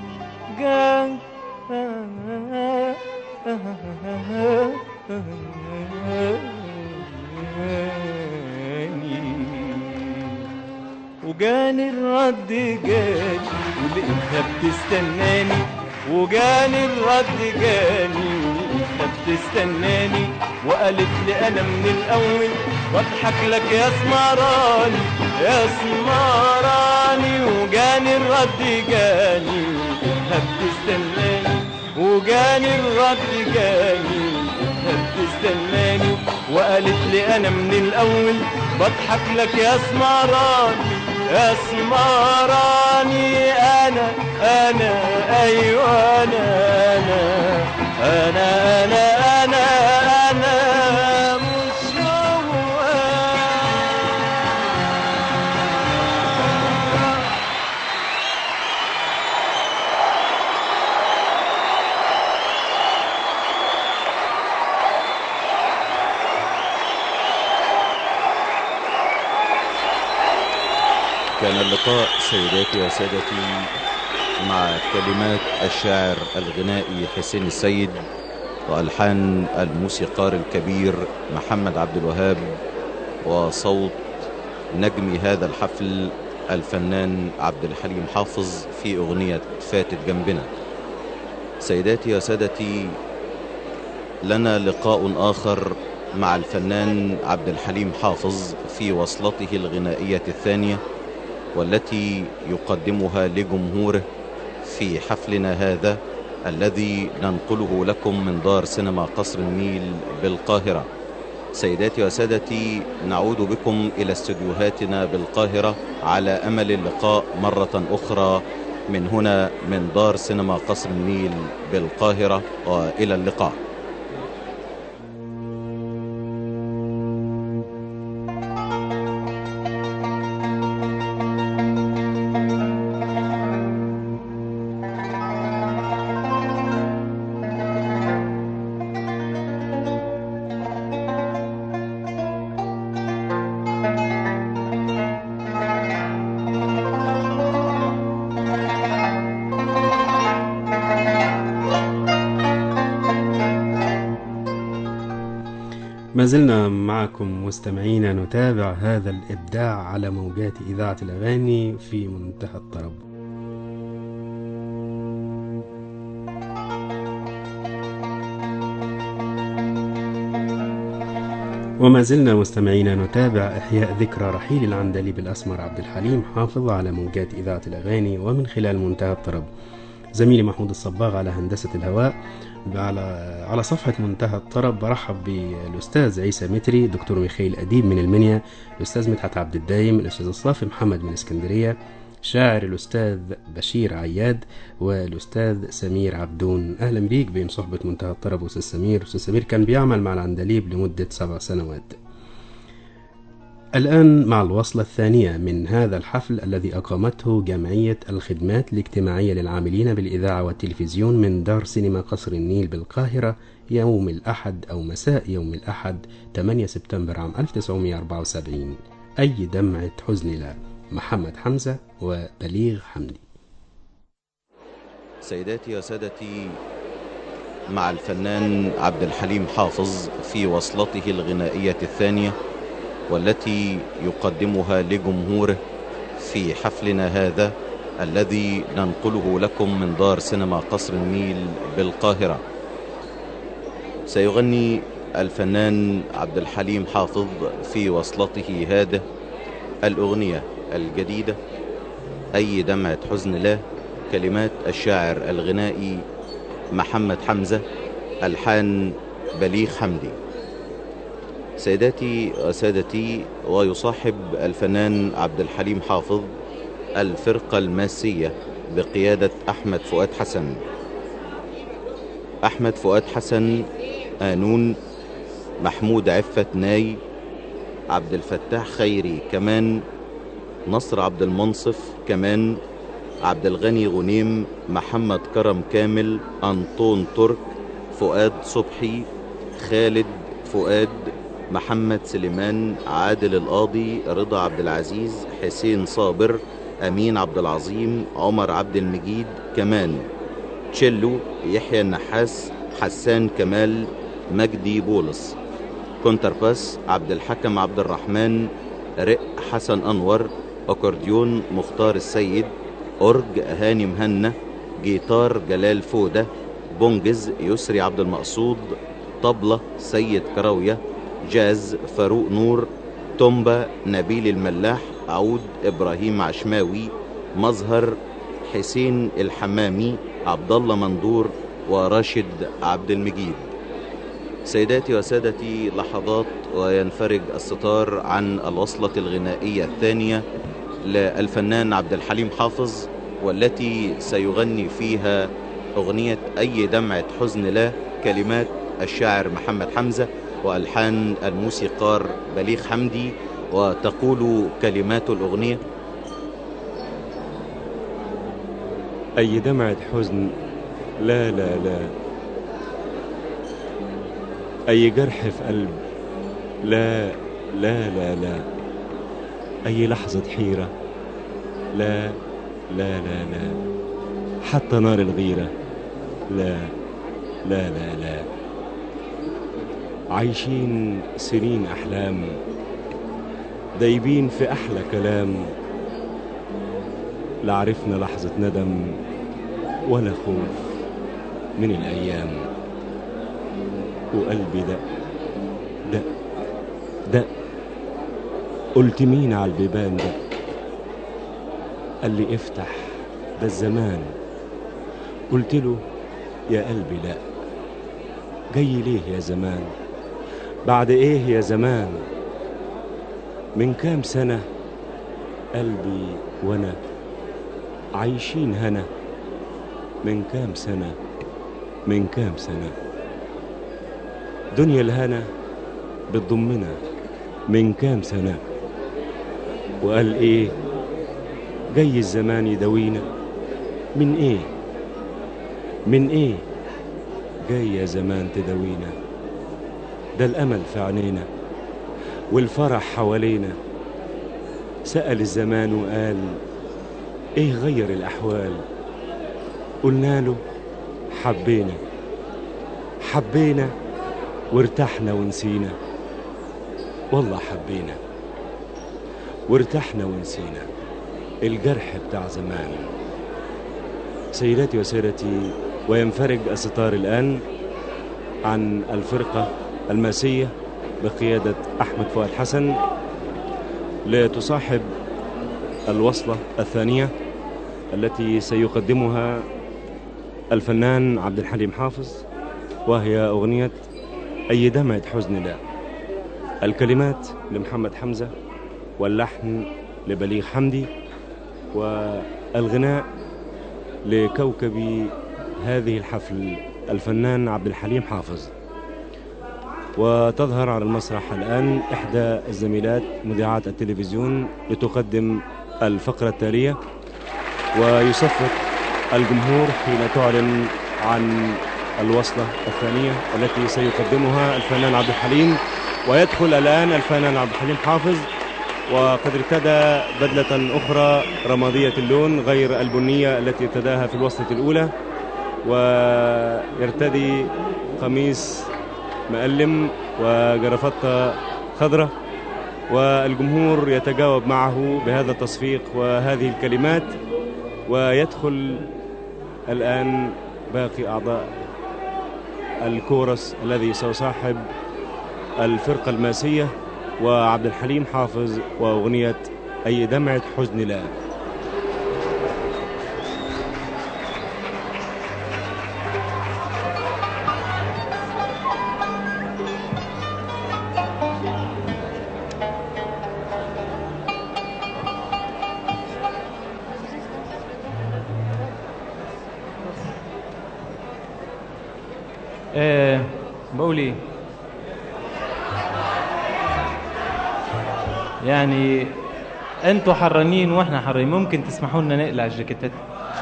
وجاني الرد جاني ولقيتها بتستناني وجاني الرد جاني بتستناني وقالت لي انا من الاول واضحك لك يا سمراني يا سمراني وجاني الرد جاني بتستناني وجاني الرد جاني بتستناني وقالت لي انا من الاول بضحك لك يا سمراني يا سمراني انا انا ايوه انا انا انا انا انا انا مش هو كان اللقاء سيداتي وسادتي مع كلمات الشاعر الغنائي حسين السيد وألحان الموسيقار الكبير محمد عبد الوهاب وصوت نجم هذا الحفل الفنان عبد الحليم حافظ في أغنية فاتت جنبنا سيداتي وسادتي لنا لقاء آخر مع الفنان عبد الحليم حافظ في وصلته الغنائية الثانية والتي يقدمها لجمهوره في حفلنا هذا الذي ننقله لكم من دار سينما قصر النيل بالقاهرة سيداتي وسادتي نعود بكم إلى استديوهاتنا بالقاهرة على أمل اللقاء مرة أخرى من هنا من دار سينما قصر النيل بالقاهرة وإلى اللقاء ما زلنا معكم مستمعينا نتابع هذا الإبداع على موجات إذاعة الأغاني في منتهى الطرب وما زلنا مستمعينا نتابع إحياء ذكرى رحيل العندليب الأسمر عبد الحليم حافظ على موجات إذاعة الأغاني ومن خلال منتهى الطرب زميلي محمود الصباغ على هندسة الهواء على على صفحة منتهى الطرب برحب بالأستاذ عيسى متري دكتور ميخائيل أديب من المنيا الأستاذ مدحت عبد الدايم الأستاذ الصافي محمد من اسكندرية شاعر الأستاذ بشير عياد والأستاذ سمير عبدون أهلا بيك بين صحبة منتهى الطرب أستاذ سمير أستاذ سمير كان بيعمل مع العندليب لمدة سبع سنوات الآن مع الوصلة الثانية من هذا الحفل الذي أقامته جمعية الخدمات الاجتماعية للعاملين بالإذاعة والتلفزيون من دار سينما قصر النيل بالقاهرة يوم الأحد أو مساء يوم الأحد 8 سبتمبر عام 1974 أي دمعة حزن لا محمد حمزة وبليغ حمدي سيداتي وسادتي مع الفنان عبد الحليم حافظ في وصلته الغنائية الثانية والتي يقدمها لجمهوره في حفلنا هذا الذي ننقله لكم من دار سينما قصر النيل بالقاهرة سيغني الفنان عبد الحليم حافظ في وصلته هذه الأغنية الجديدة أي دمعة حزن لا كلمات الشاعر الغنائي محمد حمزة ألحان بليغ حمدي سيداتي وسادتي ويصاحب الفنان عبد الحليم حافظ الفرقة الماسية بقيادة أحمد فؤاد حسن أحمد فؤاد حسن آنون محمود عفة ناي عبد الفتاح خيري كمان نصر عبد المنصف كمان عبد الغني غنيم محمد كرم كامل أنطون ترك فؤاد صبحي خالد فؤاد محمد سليمان عادل القاضي رضا عبد العزيز حسين صابر أمين عبد العظيم عمر عبد المجيد كمان تشيلو يحيى النحاس حسان كمال مجدي بولس كونترباس عبد الحكم عبد الرحمن رق حسن أنور أكورديون مختار السيد أورج هاني مهنا جيتار جلال فودة بونجز يسري عبد المقصود طبلة سيد كراوية جاز فاروق نور تومبا نبيل الملاح عود إبراهيم عشماوي مظهر حسين الحمامي عبد الله مندور وراشد عبد المجيد سيداتي وسادتي لحظات وينفرج الستار عن الوصلة الغنائية الثانية للفنان عبد الحليم حافظ والتي سيغني فيها أغنية أي دمعة حزن لا كلمات الشاعر محمد حمزة وألحان الموسيقار بليغ حمدي وتقول كلمات الأغنية أي دمعة حزن لا لا لا أي جرح في قلب لا لا لا لا أي لحظة حيرة لا لا لا لا حتى نار الغيرة لا لا لا لا عايشين سنين أحلام دايبين في أحلى كلام لا عرفنا لحظة ندم ولا خوف من الأيام وقلبي دق دق دق قلت مين على البيبان دق قال لي افتح ده الزمان قلت له يا قلبي لا جاي ليه يا زمان بعد ايه يا زمان من كام سنة قلبي وانا عايشين هنا من كام سنة من كام سنة دنيا الهنا بتضمنا من كام سنة وقال ايه جاي الزمان يداوينا من ايه من ايه جاي يا زمان تداوينا ده الامل في عينينا والفرح حوالينا سأل الزمان وقال ايه غير الاحوال قلنا له حبينا حبينا وارتحنا ونسينا والله حبينا وارتحنا ونسينا الجرح بتاع زمان سيداتي وسادتي وينفرج الستار الآن عن الفرقة الماسية بقيادة أحمد فؤاد حسن لتصاحب الوصلة الثانية التي سيقدمها الفنان عبد الحليم حافظ وهي أغنية أي دمعة حزن لا الكلمات لمحمد حمزة واللحن لبليغ حمدي والغناء لكوكب هذه الحفل الفنان عبد الحليم حافظ وتظهر على المسرح الآن إحدى الزميلات مذيعات التلفزيون لتقدم الفقرة التالية ويصفق الجمهور حين تعلن عن الوصلة الثانية التي سيقدمها الفنان عبد الحليم ويدخل الآن الفنان عبد الحليم حافظ وقد ارتدى بدلة أخرى رمادية اللون غير البنية التي ارتداها في الوصلة الأولى ويرتدي قميص مألم وجرافطة خضراء والجمهور يتجاوب معه بهذا التصفيق وهذه الكلمات ويدخل الآن باقي أعضاء الكورس الذي سيصاحب الفرقة الماسية وعبد الحليم حافظ وأغنية أي دمعة حزن لا آه بقول ايه يعني انتوا حرانين واحنا حرانين ممكن تسمحوا لنا نقلع الجاكيتات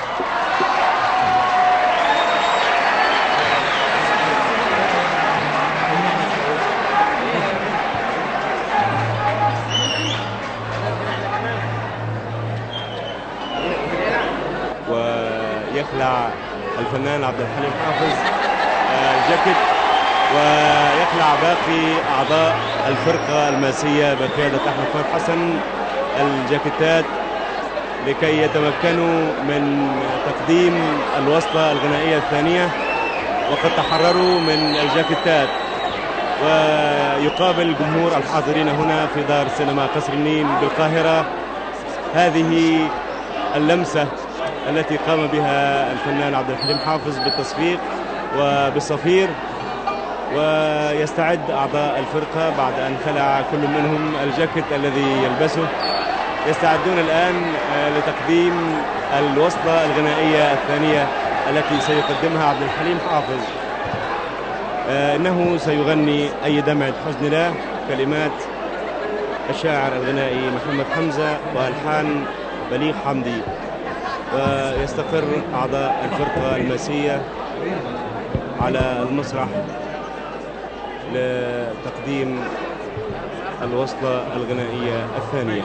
ويخلع الفنان عبد الحليم حافظ آه، الجاكيت ويخلع باقي أعضاء الفرقة الماسية بقيادة أحمد فؤاد حسن الجاكيتات لكي يتمكنوا من تقديم الوصلة الغنائية الثانية وقد تحرروا من الجاكيتات ويقابل جمهور الحاضرين هنا في دار سينما قصر النيل بالقاهرة هذه اللمسة التي قام بها الفنان عبد الحليم حافظ بالتصفيق وبالصفير ويستعد أعضاء الفرقة بعد أن خلع كل منهم الجاكيت الذي يلبسه يستعدون الآن آه، لتقديم الوصلة الغنائية الثانية التي سيقدمها عبد الحليم حافظ آه، إنه سيغني أي دمعة حزن له كلمات الشاعر الغنائي محمد حمزة وألحان بليغ حمدي ويستقر أعضاء الفرقة الماسية على المسرح لتقديم الوصلة الغنائية الثانية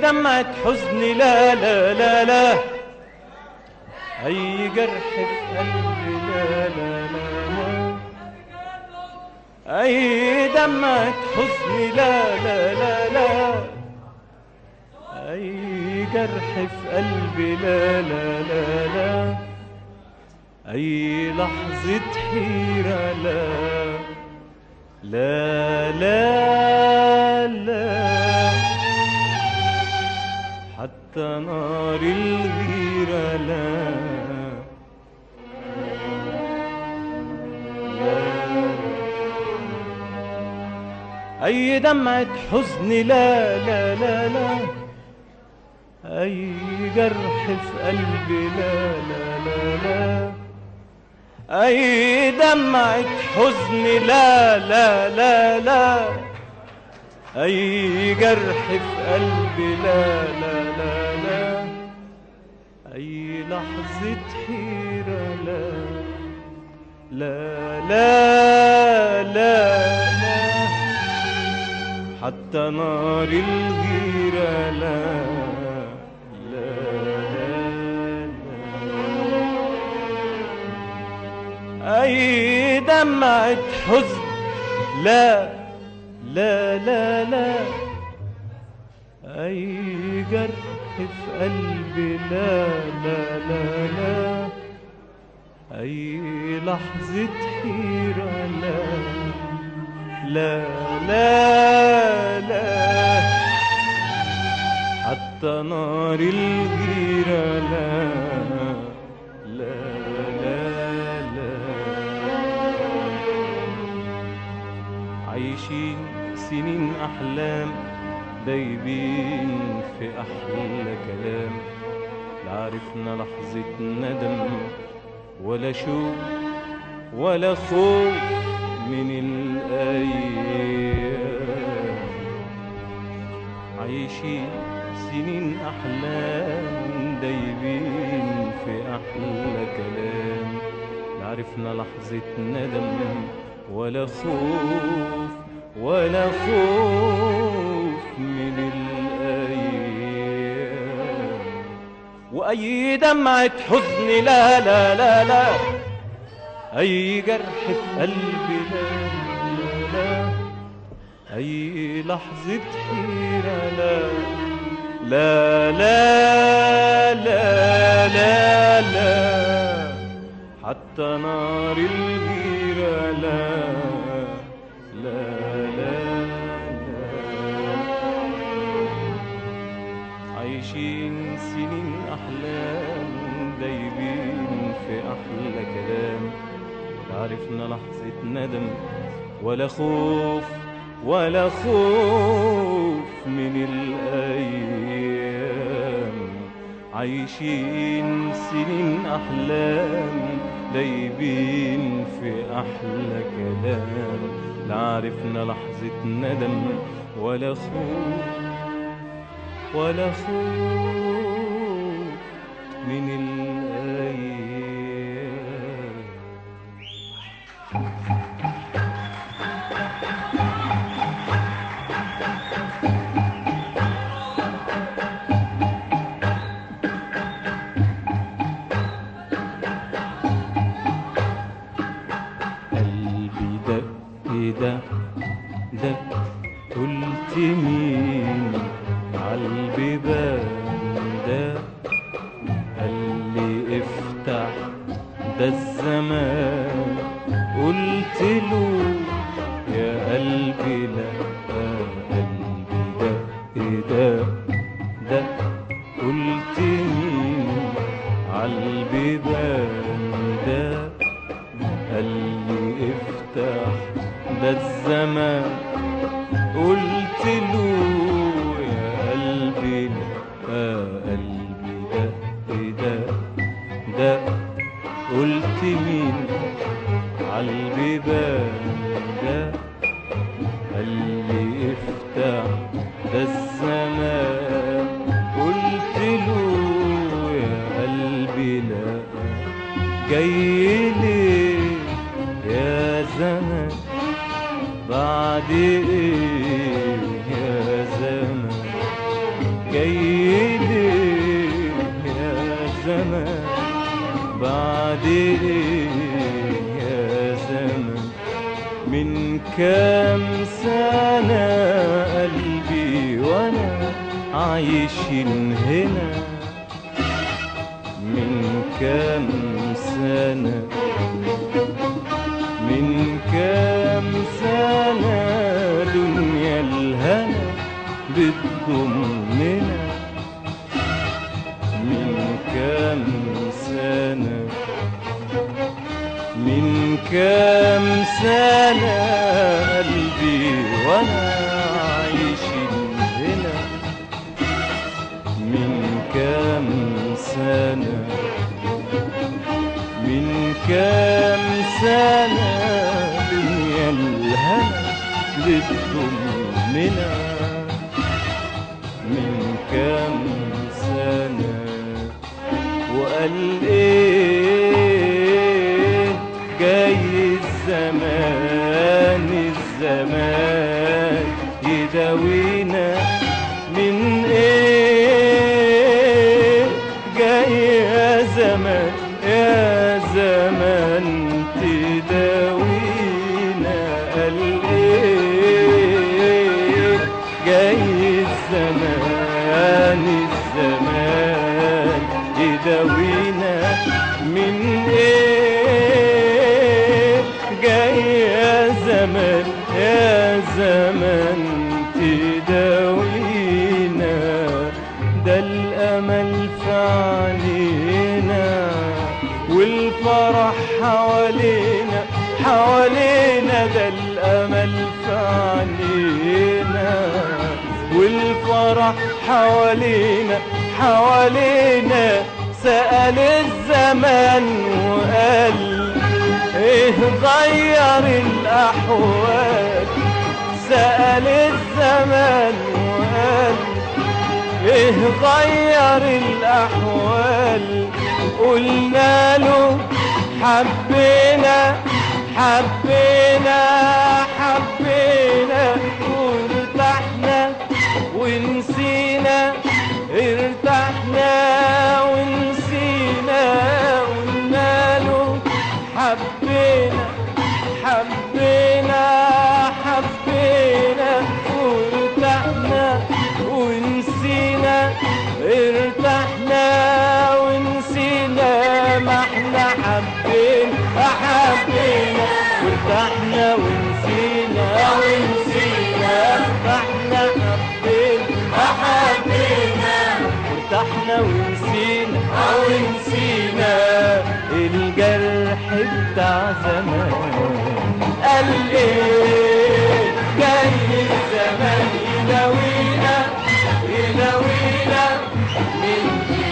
دمعة حزن لا لا لا لا أي جرح في قلبي لا لا لا لا أي دمعة حزن لا لا لا لا أي جرح في قلبي لا لا لا لا أي لحظة حيرة لا لا لا لا حتى نار الغيرة لا لا أي دمعة حزن لا لا لا لا أي جرح في قلبي لا لا لا لا أي دمعة حزن لا لا لا لا أي جرح في قلبي لا لا لا لا أي لحظة حيرة لا لا لا لا لا حتى نار الغيرة لا لا لا لا أي دمعة حزن لا لا لا لا أي جرح في قلبي لا لا لا لا أي لحظة حيرة لا لا لا لا حتى نار الغيرة لا لا لا لا عايشين سنين أحلام دايبين في أحلى كلام لا عرفنا لحظة ندم ولا شوق ولا خوف من الأيام عايشين سنين أحلام دايبين في أحلى كلام لا عرفنا لحظة ندم ولا خوف ولا خوف من الأيام وأي دمعة حزن لا لا لا لا أي جرح في قلبي لا لا لا أي لحظة حيرة لا لا لا لا لا لا حتى نار الغيرة لا لا لا لا عايشين سنين أحلام دايبين في أحلى كلام لا عرفنا لحظة ندم ولا خوف ولا خوف من الأيام عايشين سنين أحلام دايبين في أحلى كلام لا عرفنا لحظة ندم ولا خوف ولا خوف من الأيام قلبي دق دق دق قلت مين عالبيبان ده قال لي افتح ده الزمان قلت له يا قلبي لا قلبي دق دق دق قلت مين عالبيبان ده قال لي افتح ده الزمان قلت له يا قلبي لا آه قلبي دق دق دق قلت مين عالبيبان ده قال لي افتح ده الزمان قلت له يا قلبي لا جاي ليه يا زمان بعد ايه يا زمان جاي من كام سنة قلبي وانا عايشين هنا من كام سنة من كام سنة دنيا الهنا بتضمنا من كام سنة من كام سنة قلبي وانا عايشين هنا من كام سنة من كام سنة دنيا الهنا بتضمنا من كام سنة وقال ايه جاي الزمان الزمان يداوينا من ايه جاي يا زمان يا زمان تداوينا قال ايه جاي الزمان الزمان يداوينا من ايه جاي يا زمان يا زمان تداوينا ده الامل في عينينا والفرح حوالينا حوالينا ده الامل في عينينا والفرح حوالينا حوالينا سأل الزمان وقال ايه غير الاحوال سأل الزمان وقال ايه غير الاحوال قلنا له حبينا حبينا حبينا وارتحنا ونسينا ارتحنا ونسينا قلنا له حبينا حبينا حبينا وارتحنا ونسينا ارتحنا ونسينا ما احنا حبينا حبينا وارتحنا ونسينا ونسينا ما احنا حبينا حبينا وارتحنا ونسينا ونسينا الجرح بتاع زمان قال ايه جاي الزمان يداوينا يداوينا من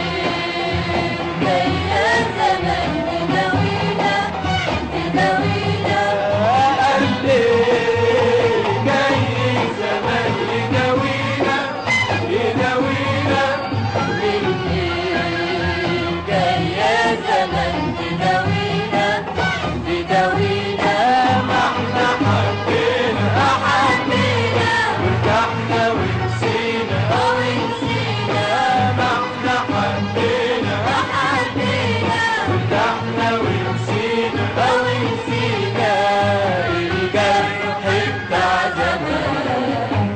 قال ايه جاي الزمان يداوينا يداوينا من ما احنا حبينا حبينا وارتحنا ونسينا ما احنا حبينا وارتحنا ونسينا ونسينا الجرح بتاع زمان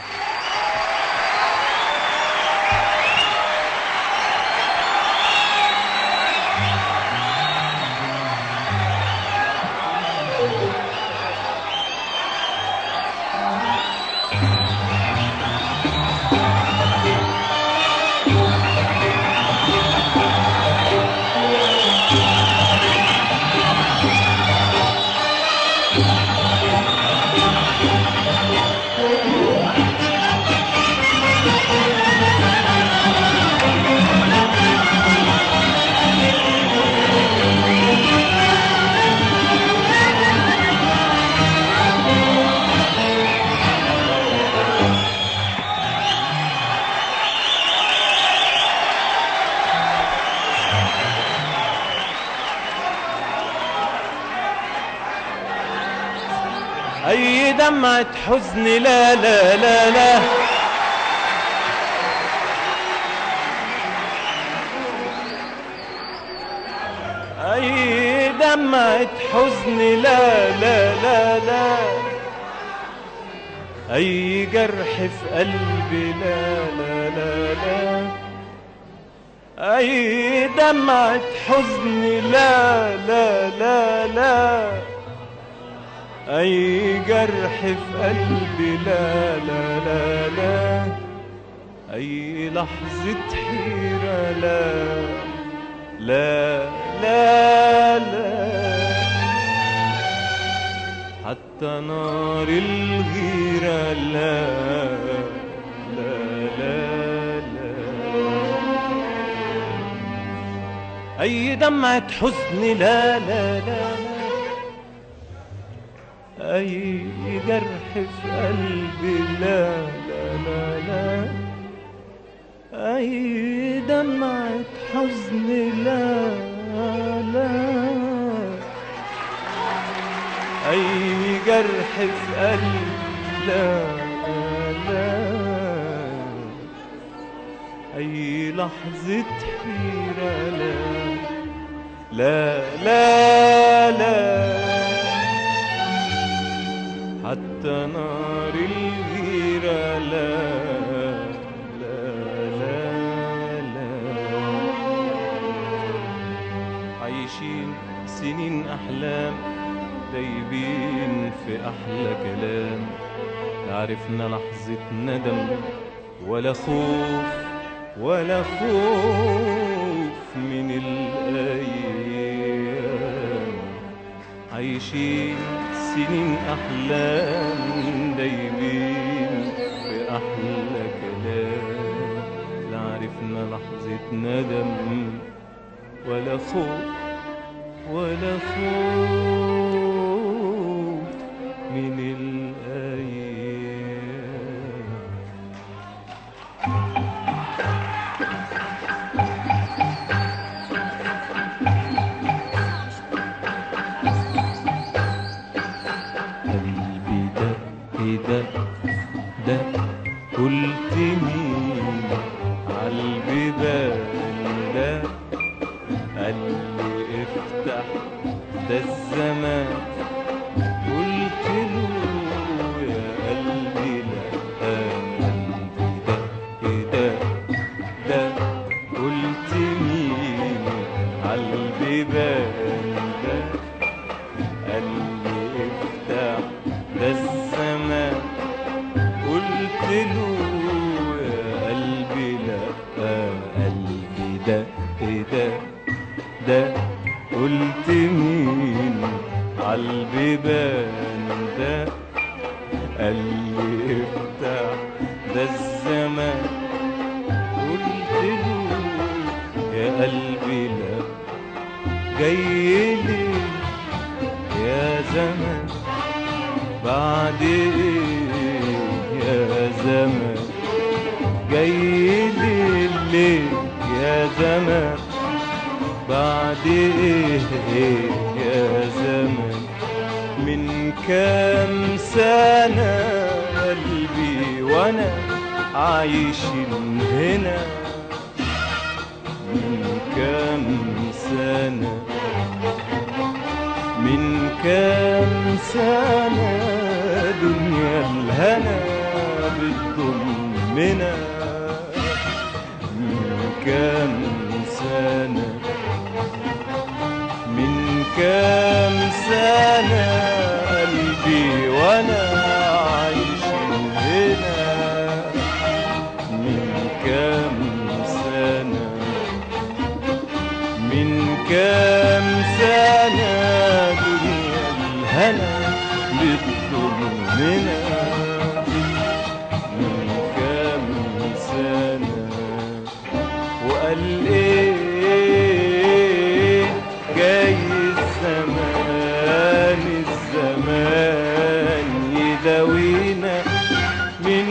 أي دمعة حزن لا لا لا لا أي دمعة دمعة حزن لا لا لا لا أي جرح في قلبي لا لا لا لا أي دمعة حزن لا لا لا لا أي جرح في قلبي لا لا لا لا أي لحظة حيرة لا لا لا لا حتى نار الغيرة لا لا لا لا أي دمعة حزن لا لا لا لا أي جرح في قلبي لا لا لا لا أي دمعة حزن لا لا أي جرح في قلبي لا لا أي لحظة حيرة لا لا لا لا حتى نار الغيرة لا لا لا لا عايشين سنين أحلام دايبين في أحلى كلام لا عرفنا لحظة ندم ولا خوف ولا خوف من الأيام عايشين سنين أحلام دايبين في أحلى كلام لا عرفنا لحظة ندم ولا خوف ولا خوف من الأيام قلبي ده ده ده قلت مين عالبيبان ده قال لي افتح ده الزمان قلت له يا قلبي لا قلبي ده ده ده قلت مين عالبيبان ده قال لي افتح ده الزمان قلت له يا قلبي لا قلبي ده ايه ده ده قلت مين عالبيبان ده قال لي افتح ده الزمان قلت له يا قلبي لا جاي لي يا زمان بعد ايه يا زمان جاي لي الليل يا زمان بعد ايه يا زمان من كام سنة قلبي وانا عايش هنا من كام سنة من كام سنة دنيا الهنا بتضمنا من كام سنة من كام سنة قلبي وانا عايش هنا من كام سنة من كام سنة دنيا الهنا بتضمنا من كام سنة وقال ايه جاي الزمان الزمان يداوينا من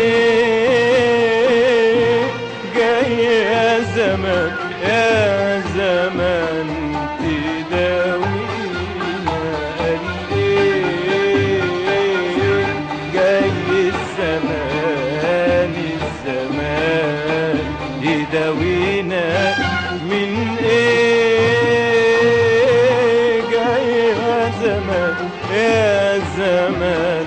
ايه جاي يا زمان يا زمان تداوينا قال ايه زمان يا زمان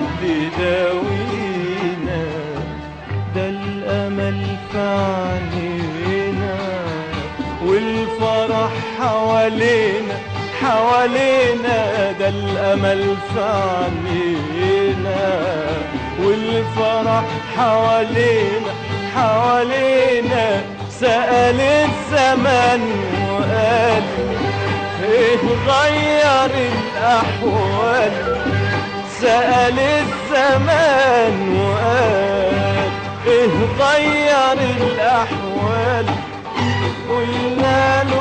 تداوينا ده الأمل في عينينا والفرح حوالينا حوالينا ده الأمل في عينينا والفرح حوالينا حوالينا سأل الزمان وقال ايه غير الأحوال سأل الزمان وقال ايه غير الأحوال قلنا له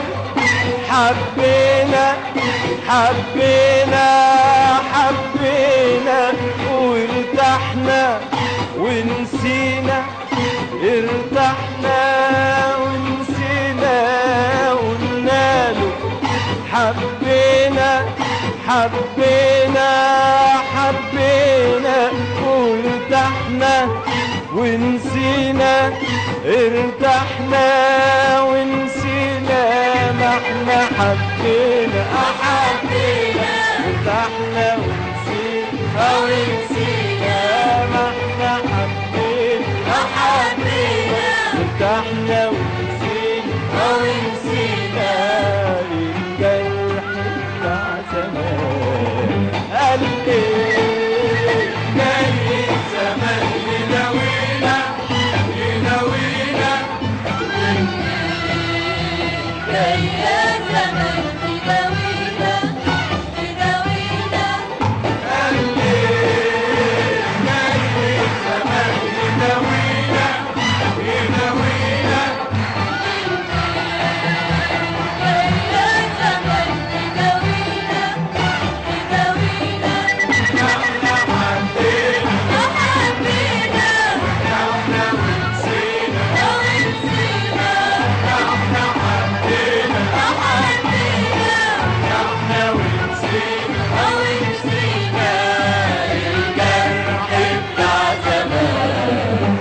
حبينا حبينا حبينا وارتحنا ونسينا ارتحنا ونسينا قلنا له حبينا حبينا حبينا وارتحنا ونسينا ارتحنا ونسينا ما احنا حبينا حبينا ارتحنا ونسينا ونسينا ما احنا حبينا حبينا ارتحنا ونسينا ونسينا الجرح بتاع زمان قال ايه جاي الزمان يداوينا يداوينا يا زمن تداوينا تداوينا يا زمن تداوينا تداوينا وحبينا ونسينا وحبينا ونسينا الجرح بتاع زمان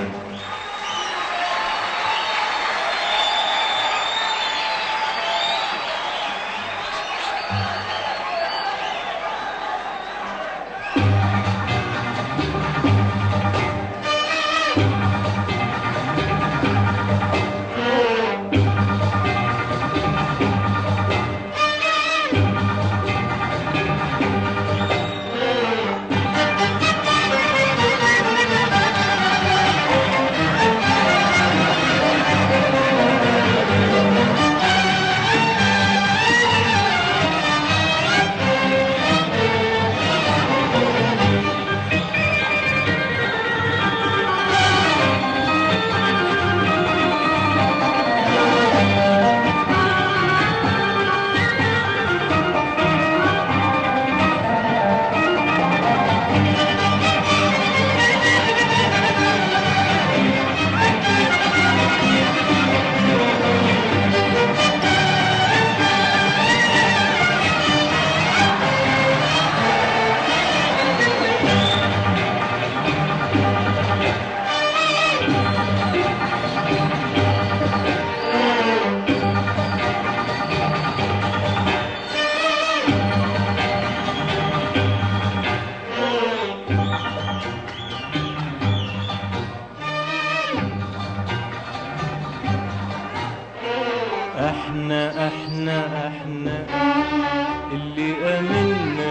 احنا احنا احنا اللي امنا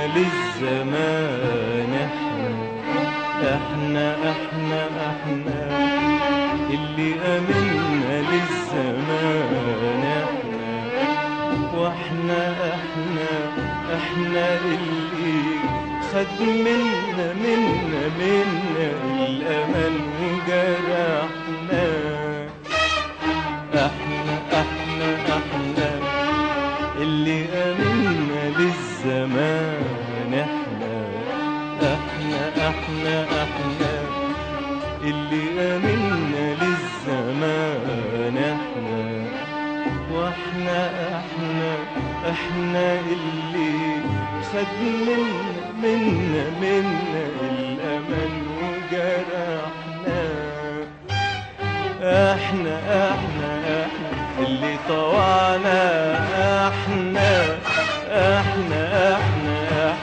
للزمان احنا احنا احنا احنا اللي امنا للزمان احنا واحنا احنا احنا اللي خد منا منا منا الامل وجرحنا احنا احنا احنا اللي امنا للزمان احنا احنا احنا احنا اللي امنا للزمان احنا واحنا احنا احنا اللي خد منا منا منا الامل وجرحنا احنا احنا احنا اللي طوعنا احنا احنا احنا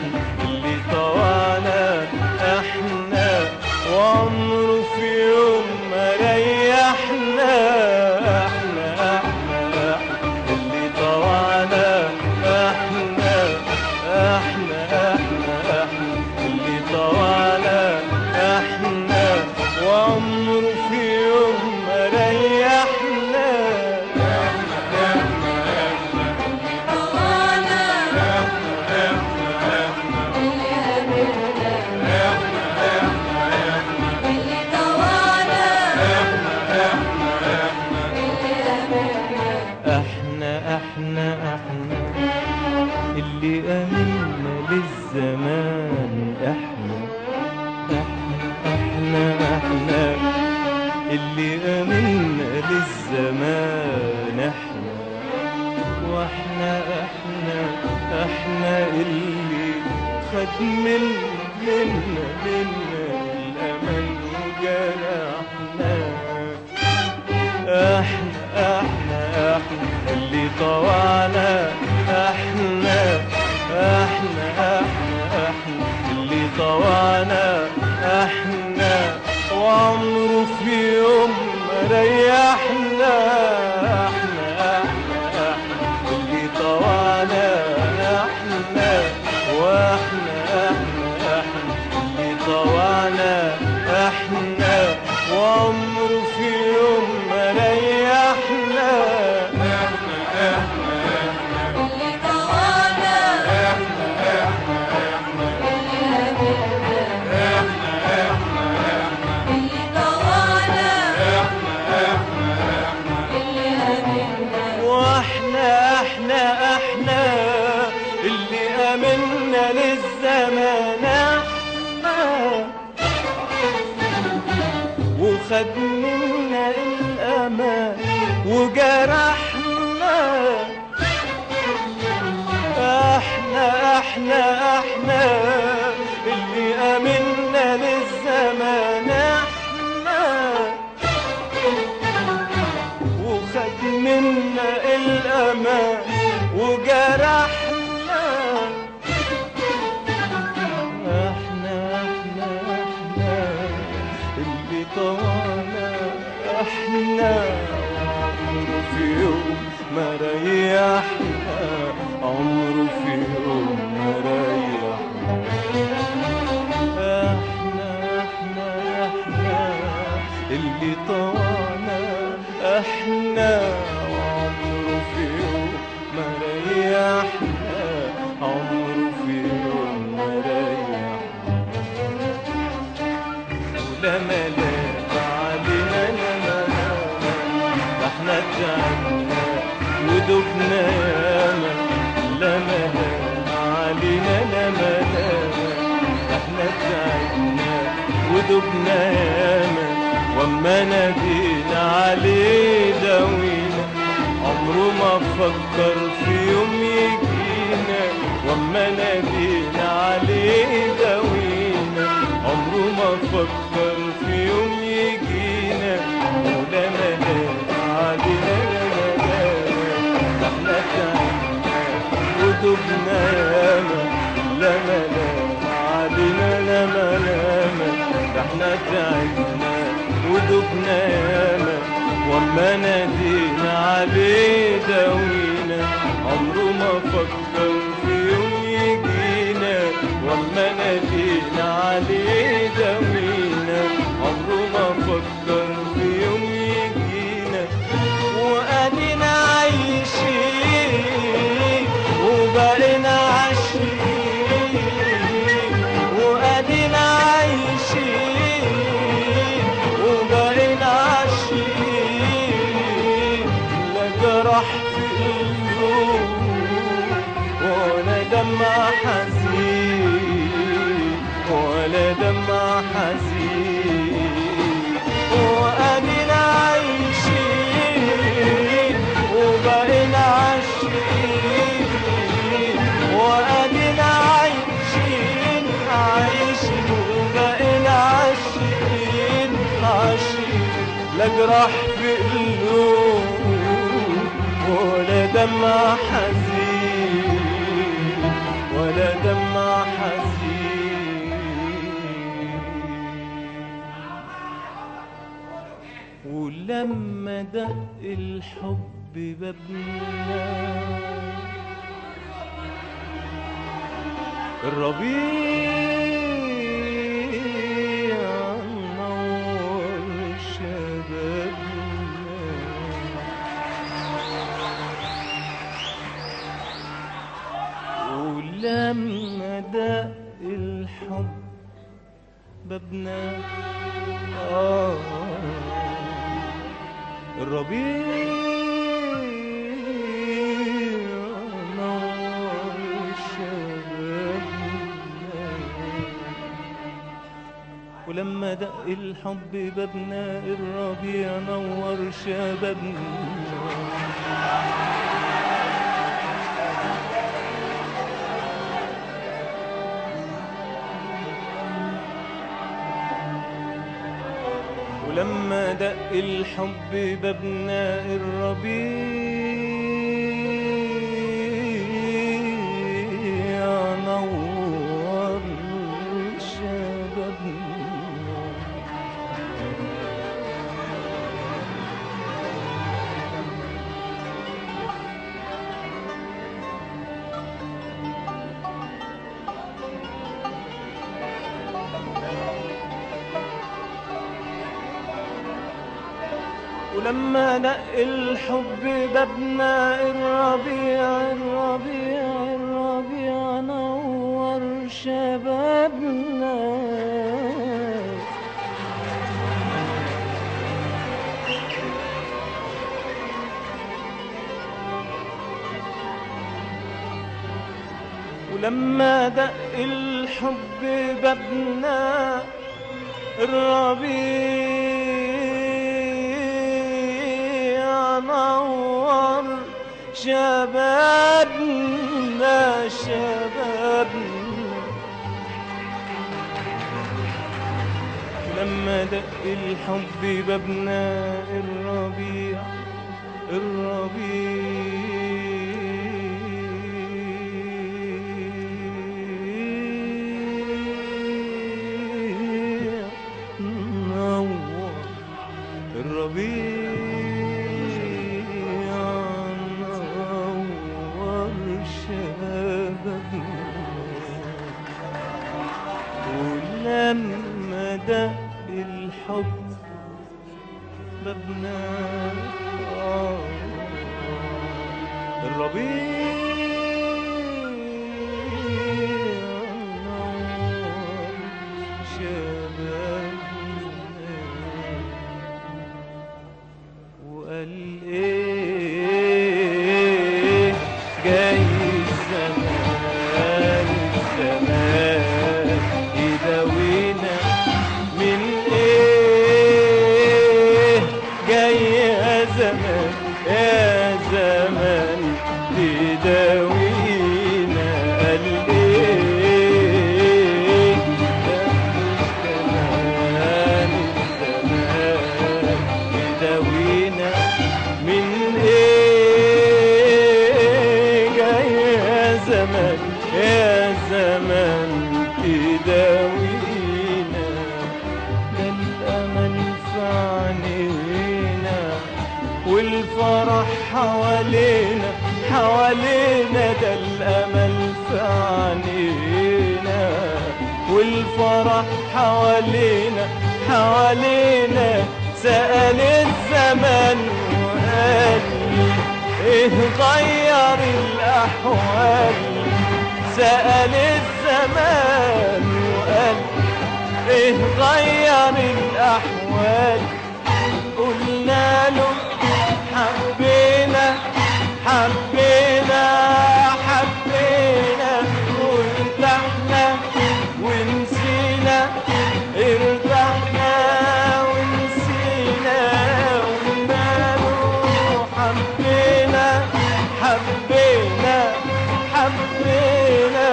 أمنا للزمان احنا احنا احنا احنا اللي أمنا للزمان احنا واحنا احنا احنا اللي خد من منا منا الأمل وجرحنا احنا احنا احنا اللي طوعنا احنا احنا احنا احنا اللي طوعنا احنا وعمره في يوم ما ريحنا احنا احنا احنا اللي طوعنا احنا واحنا احنا احنا اللي طوعنا احنا وعمره في يوم ما ريحنا احنا احنا اللي طوانا اللي هبلنا اللي طوانا اللي هبلنا واحنا احنا احنا اللي امنا للزمان احنا وخد منا الامان وجرحنا احنا احنا احنا اللي امنا للزمان احنا وخد منا الأمان وجرحنا احنا احنا احنا اللي طوانا احنا عمره في يوم ما ريحنا عمره في يوم ما ريحنا احنا احنا احنا اللي طوانا احنا وعمره في يوم ما ريحنا عمره في يوم ما ريحنا ولا ملاك علينا لا ملاك ده احنا تعبنا ودبنا ياما لا ملاك علينا لا ملاك ده احنا تعبنا ودبنا ياما واما نادينا عليه داوينا عمره ما فكر في يوم يجينا واما نادينا عليه داوينا عمره ما فكر في يوم يجينا ولا ملاك علينا لا ملاك ده احنا تعبنا ودبنا ياما لا ملاك علينا لا ملامة ده احنا تعبنا ودبنا ياما واما نادينا عليه داوينا عمره ما فكر في يوم يجينا واما نادينا عليه داوينا عمره ما فكر في يوم يجينا وادينا عايشين وبقينا عايشين وادينا عايشين وبقينا عايشين لا جرح في القلوب ولا دمع حزين ولا دمع حزين وادينا عايشين وبقينا عايشين وادينا عايشين عايشين وبقينا عايشين عايشين لا جراح في قلوب ولا دمع حزين ولا دمع حزين ولما دق الحب بابنا الربيع نور شبابنا ولما دق الحب بابنا آه الربيع نور شبابنا ولما دق الحب بابنا الربيع نور شبابنا ولما دق الحب بابنا الربيع نور شبابنا ولما دق الحب بابنا الربيع الربيع الربيع نور شبابنا ولما دق الحب بابنا الربيع نور شبابنا شبابنا لما دق الحب بابنا الربيع الربيع نور الربيع نور شبابنا ولما دق الحب بابنا آه، الربيع نور شبابنا وقال ايه جاي الزمان الزمان يداوينا من ايه جاي يا زمان يا زمان تداوينا قال ايه ده الزمان الزمان يداوينا من ايه جاي يا زمان يا زمان تداوينا ده الامل في عينينا والفرح حوالينا حوالينا ده الامل في عينينا والفرح حوالينا حوالينا سأل الزمن وقال ايه غير الاحوال سأل الزمان وقال ايه غير الاحوال قلنا له حبينا حبينا حبينا وارتحنا ونسينا ارتحنا ونسينا قلنا له حبينا حبينا حبينا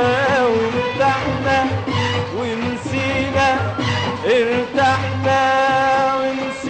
وارتحنا ونسينا ارتحنا ونسينا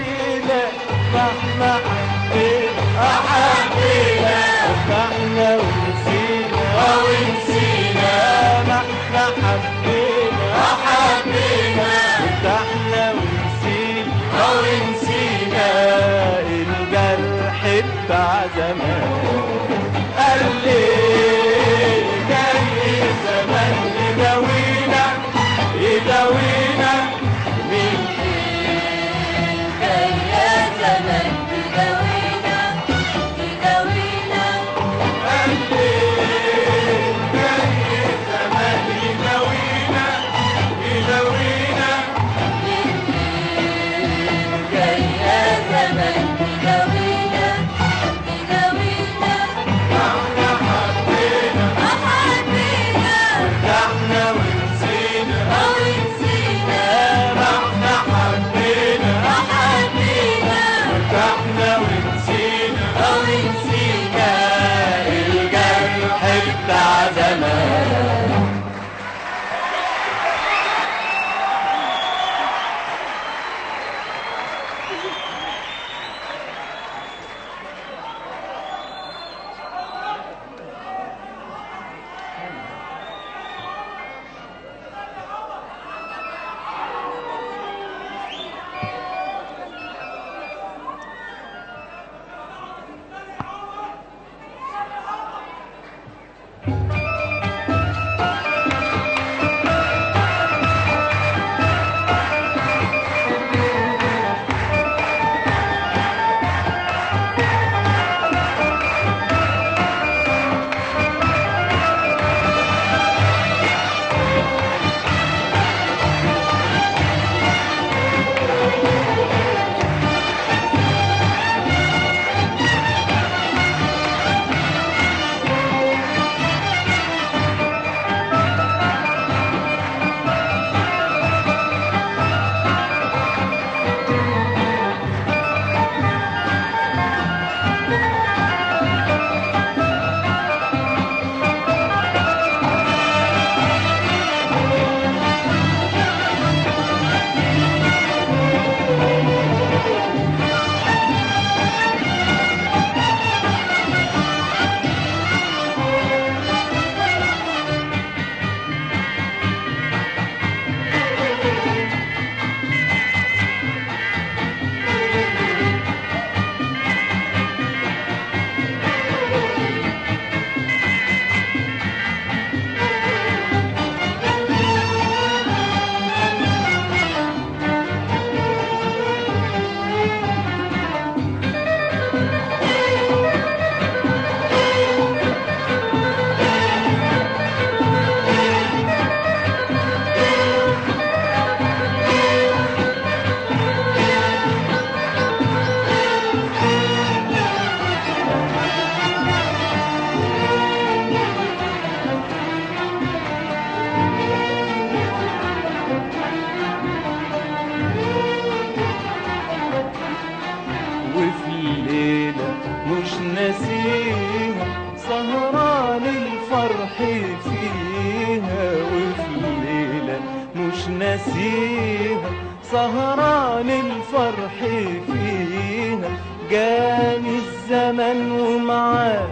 ناسيها سهران الفرح فيها جاني الزمن ومعاه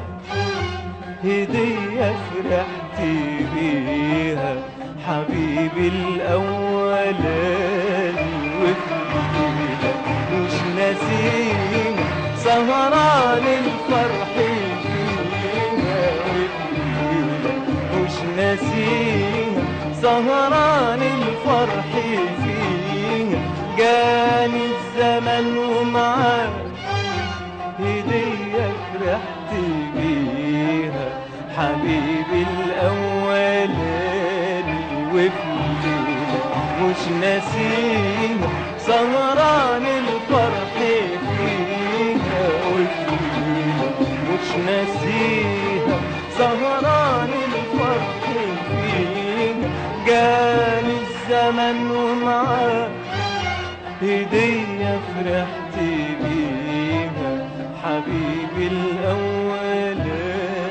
هدية فرحت بيها حبيبي الأولاني وفيها مش ناسيها سهران الفرح فيها وفيها مش ناسيها سهران الفرح فيها جاني الزمن ومعاه هدية فرحت بيها حبيبي الأولاني وفيها مش ناسيها سهران الفرح فيها وفيها مش ناسيها سهران الفرح فيها جاني الزمن ومعاه هدية فرحت بيها حبيبي الأولاني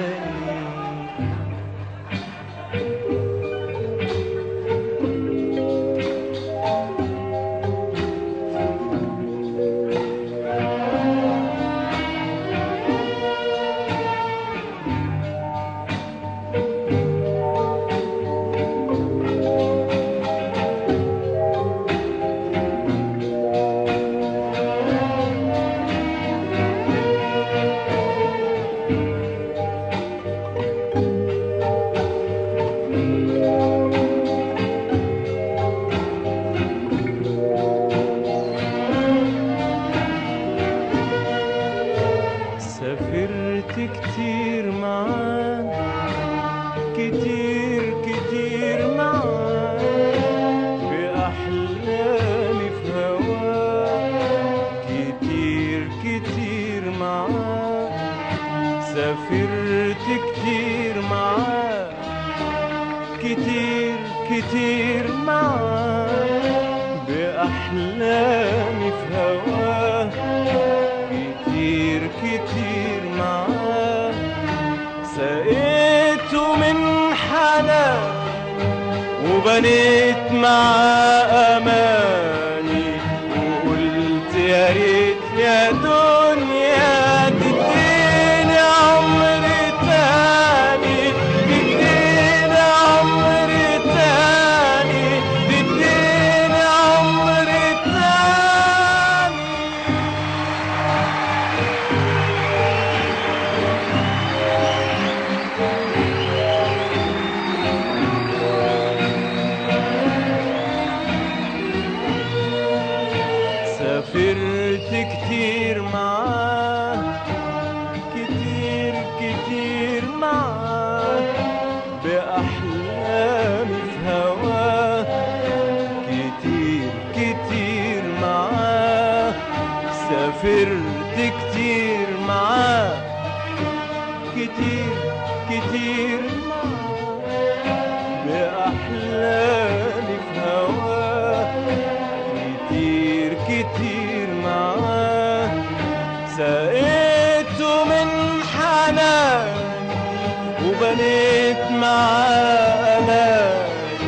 سافرت كتير معاه كتير كتير معاه بأحلامي في هواه كتير كتير معاه سافرت كتير معاه كتير كتير معاه بأحلامي في هواه كتير كتير معاه سقيته من حنان وبنيت معاه أماني وقلت يا ريت يا دنيا تديني عمر تاني تديني عمر تاني تديني عمر تاني سافرت كتير معاه كتير كتير معاه بأحلامي في هواه كتير كتير معاه سافرت كتير معاه كتير كتير معاه بأحلامي في هواه كتير كتير معاه سقيته من حنان وبنيت معاه أمان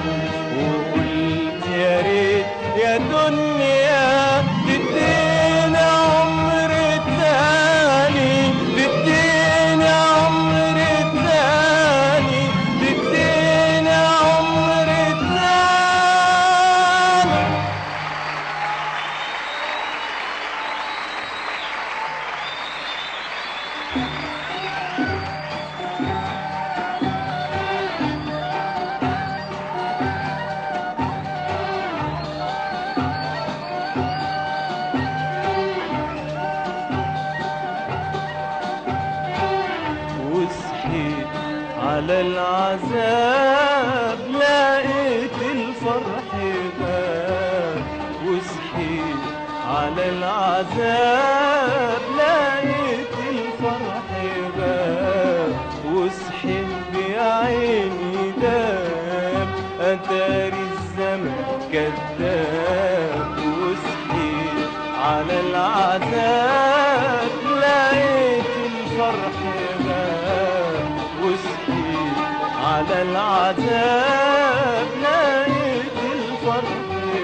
وقلت يا ريت يا دنيا تديني عمر تاني تديني عمر تاني تديني عمر تاني وصحيت على العذاب لقيت الفرح باب وصحيت على العذاب لقيت الفرح باب وصحيت بعيني داب أتاري الزمن كذاب وصحيت على العذاب لقيت الفرح باب وصحيت على العذاب لقيت الفرح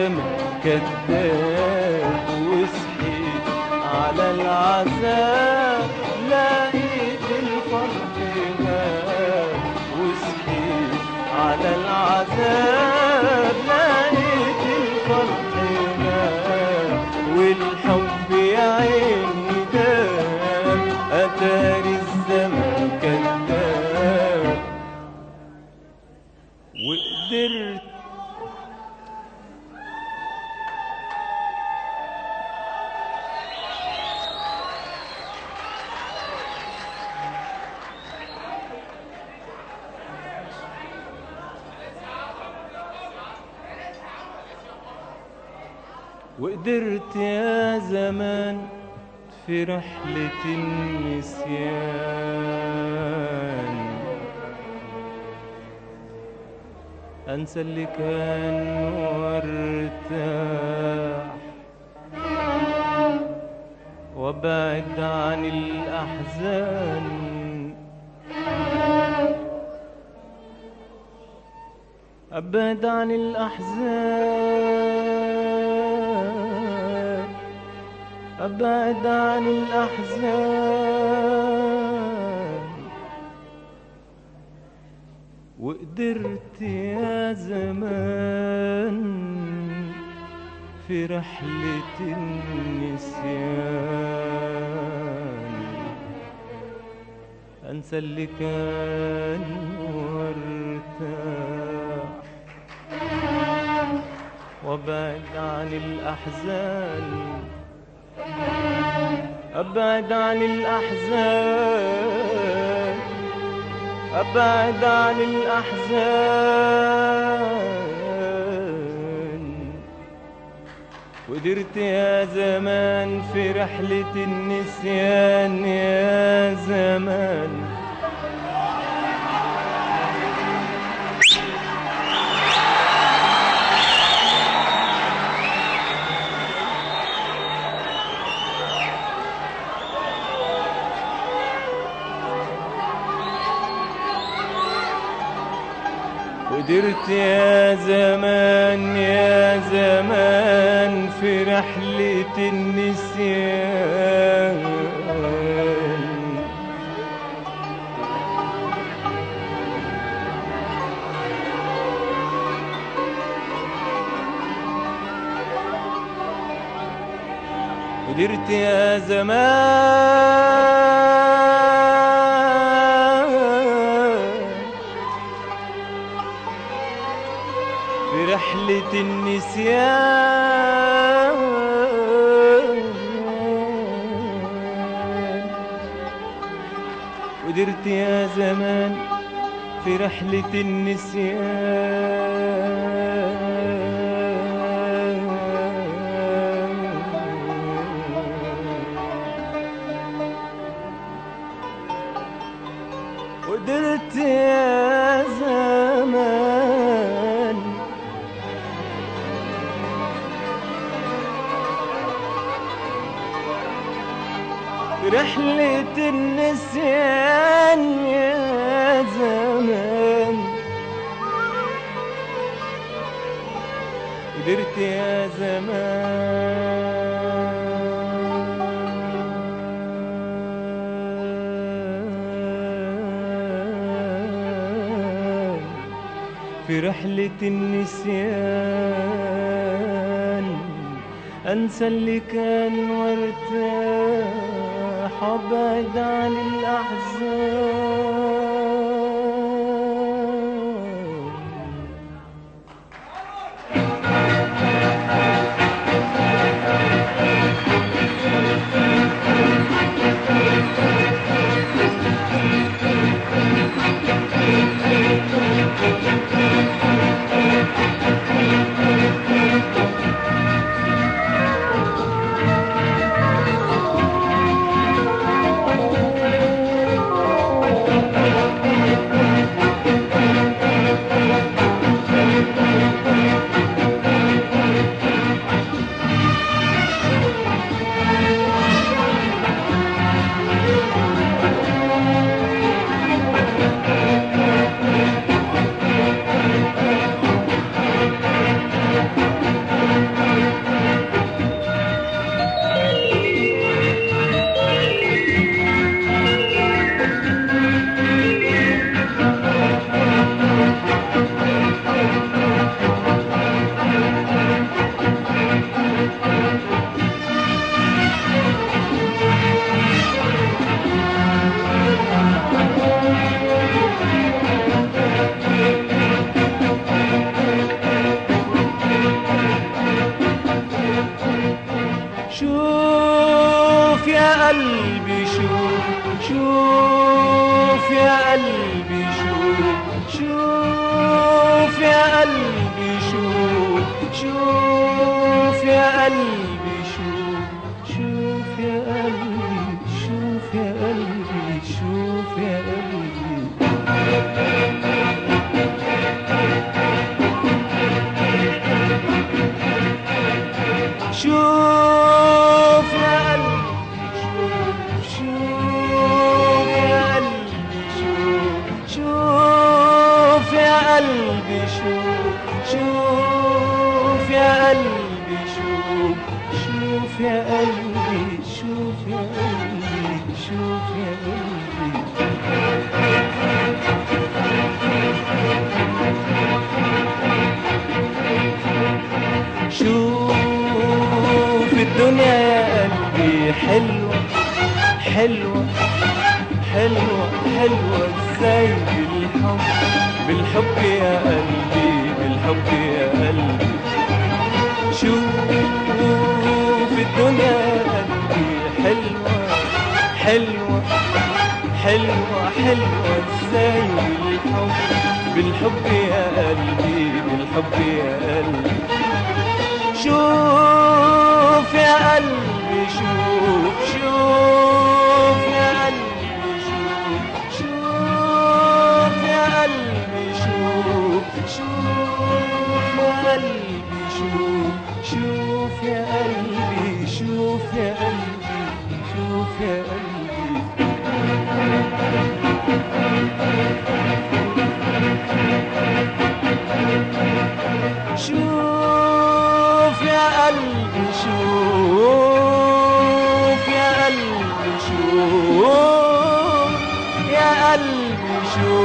الزمن كذاب وصحيت على العذاب لقيت الفرح غاب وصحيت على العذاب لقيت الفرح غاب والحب يا عيني داب أتاري الزمن كذاب وقدرت وقدرت يا زمان في رحلة النسيان أنسى اللي كان وارتاح وابعد عن الأحزان أبعد عن الأحزان أبعد عن الأحزان وقدرت يا زمان في رحلة النسيان أنسى اللي كان وارتاح وابعد عن الأحزان أبعد عن الأحزان أبعد عن الأحزان قدرت يا زمان في رحلة النسيان يا زمان قدرت يا زمان يا زمان في رحلة النسيان قدرت يا زمان في رحلة النسيان قدرت يا زمان في رحلة النسيان قدرت يا زمان رحلة النسيان يا زمان قدرت يا زمان في رحلة النسيان أنسى اللي كان وارتاح أبعد عن الأحزان شوف يا قلبي شوف شوف يا قلبي شوف شوف يا قلبي شوف شوف يا قلبي شوف يا قلبي شوف يا قلبي شوف يا قلبي شوف شوف يا قلبي شوف شوف يا قلبي شوف شوف يا قلبي شوف شوف يا قلبي شوف يا قلبي شوف يا قلبي شوف الدنيا يا قلبي حلوة حلوة حلوة حلوة ازاي بالحب بالحب يا قلبي بالحب يا قلبي شوف الدنيا يا قلبي حلوة حلوة حلوة حلوة ازاي بالحب بالحب يا قلبي بالحب يا قلبي شوف يا قلبي شوف شوف يا قلبي شوف شوف يا قلبي شوف شوف يا قلبي شوف شوف يا قلبي شوف يا قلبي شوف يا قلبي شوف يا قلبي شوف يا قلبي شوف يا قلبي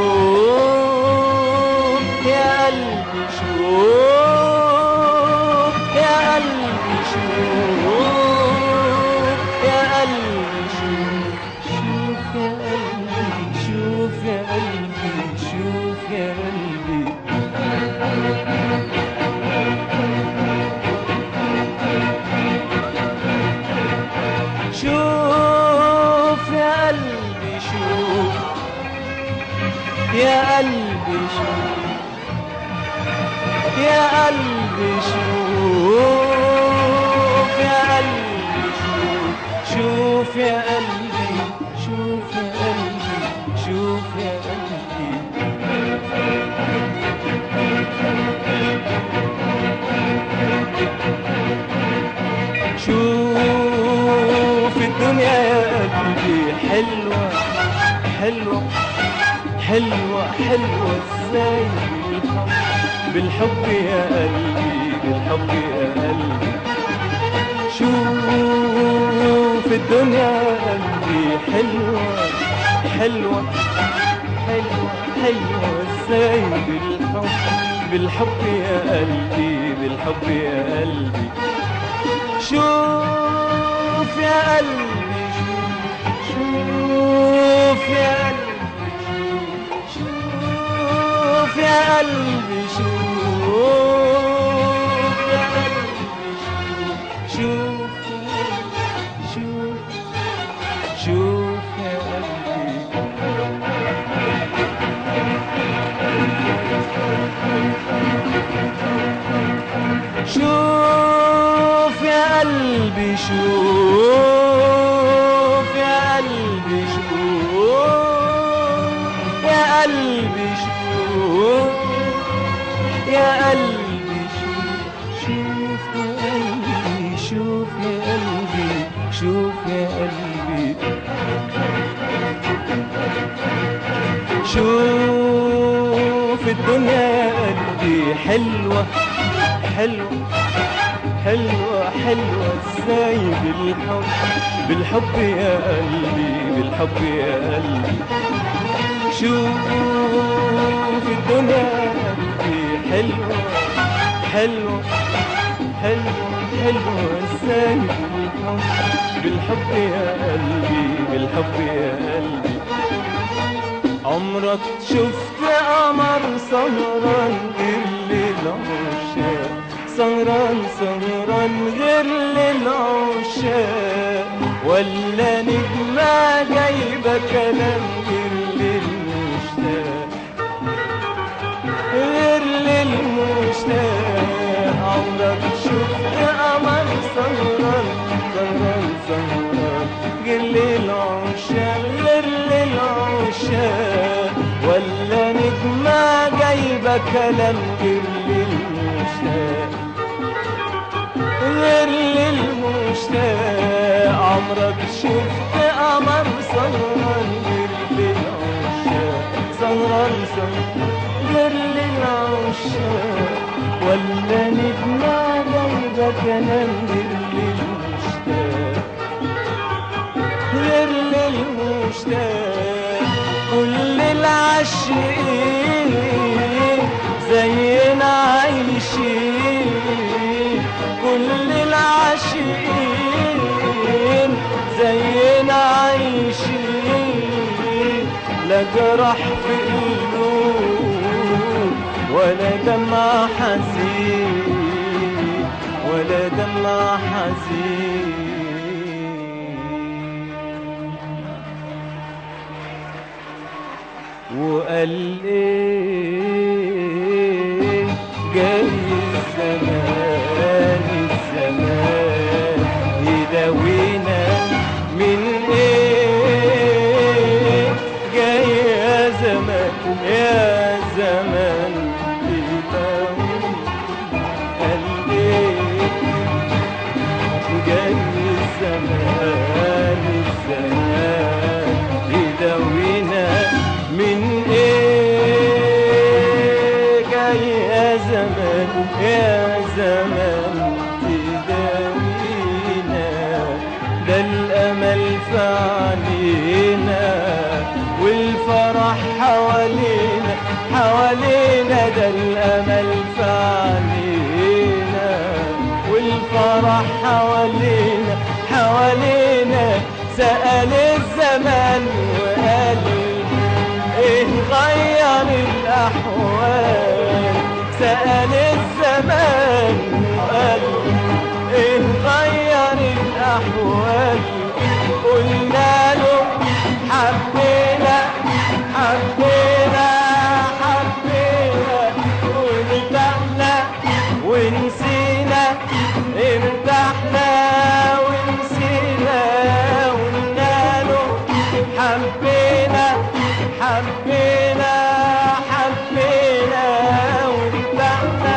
شوف يا قلبي شوف يا قلبي شوف يا قلبي شوف شوف يا قلبي شوف يا قلبي شوف يا قلبي شوف يا قلبي شوف يا قلبي شوف يا قلبي شوف يا قلبي شوف شوف يا قلبي شوف يا قلبي شوف يا قلبي شوف الدنيا يا قلبي حلوة حلوة حلوة حلوة ازاي بالحب بالحب يا قلبي بالحب يا قلبي شوف الدنيا يا قلبي حلوة حلوة حلوة حلوة ازاي بالحب بالحب يا قلبي بالحب يا قلبي شوف يا قلبي شوف يا قلبي شوف يا قلبي شوف يا قلبي شوف شوف شوف يا قلبي شوف يا قلبي شوف يا قلبي شوف يا قلبي شوف يا قلبي شوف شوف يا قلبي شوف يا قلبي شوف يا قلبي شوف الدنيا يا قلبي حلوة حلوة حلوة حلوة ازاي بالحب بالحب يا قلبي بالحب يا قلبي شوف الدنيا يا قلبي حلوة حلوة حلوة حلوة ازاي بالحب بالحب يا قلبي بالحب يا قلبي عمرك شفت قمر سهران غير للعشاق سهران سهران غير للعشاق ولا نجمة جايبة كلام غير للمشتاق غير للمشتاق عمرك شفت قمر سهران سهران سهران غير للعشاق غير للعشاق ولا نجمة جايبة كلام غير للمشتاق غير للمشتاق عمرك شفت قمر سهران غير للعشاق سهران سهران غير للعشاق ولا نجمة جايبة كلام غير للمشتاق غير للمشتاق كل العاشقين زينا عايشين كل العاشقين زينا عايشين لا جرح في قلوب ولا دمع حزين ولا دمع حزين وقال ايه جاي الزمان الزمان يداوينا من ايه جاي يا زمان يا زمان يداوينا قال ايه جاي الزمان الزمان يداوينا من ايه جاي يا زمان يا زمان تداوينا ده الامل في علينا والفرح حوالينا حوالينا ده الامل في علينا والفرح حوالينا حوالينا سأل الزمان وقال ايه غير الاحوال سأل الزمان وقال ايه غير الاحوال قلنا له حبينا حبينا حبينا وارتحنا ونسينا ارتحنا ونسينا قلنا له حبينا حبينا حبينا وارتحنا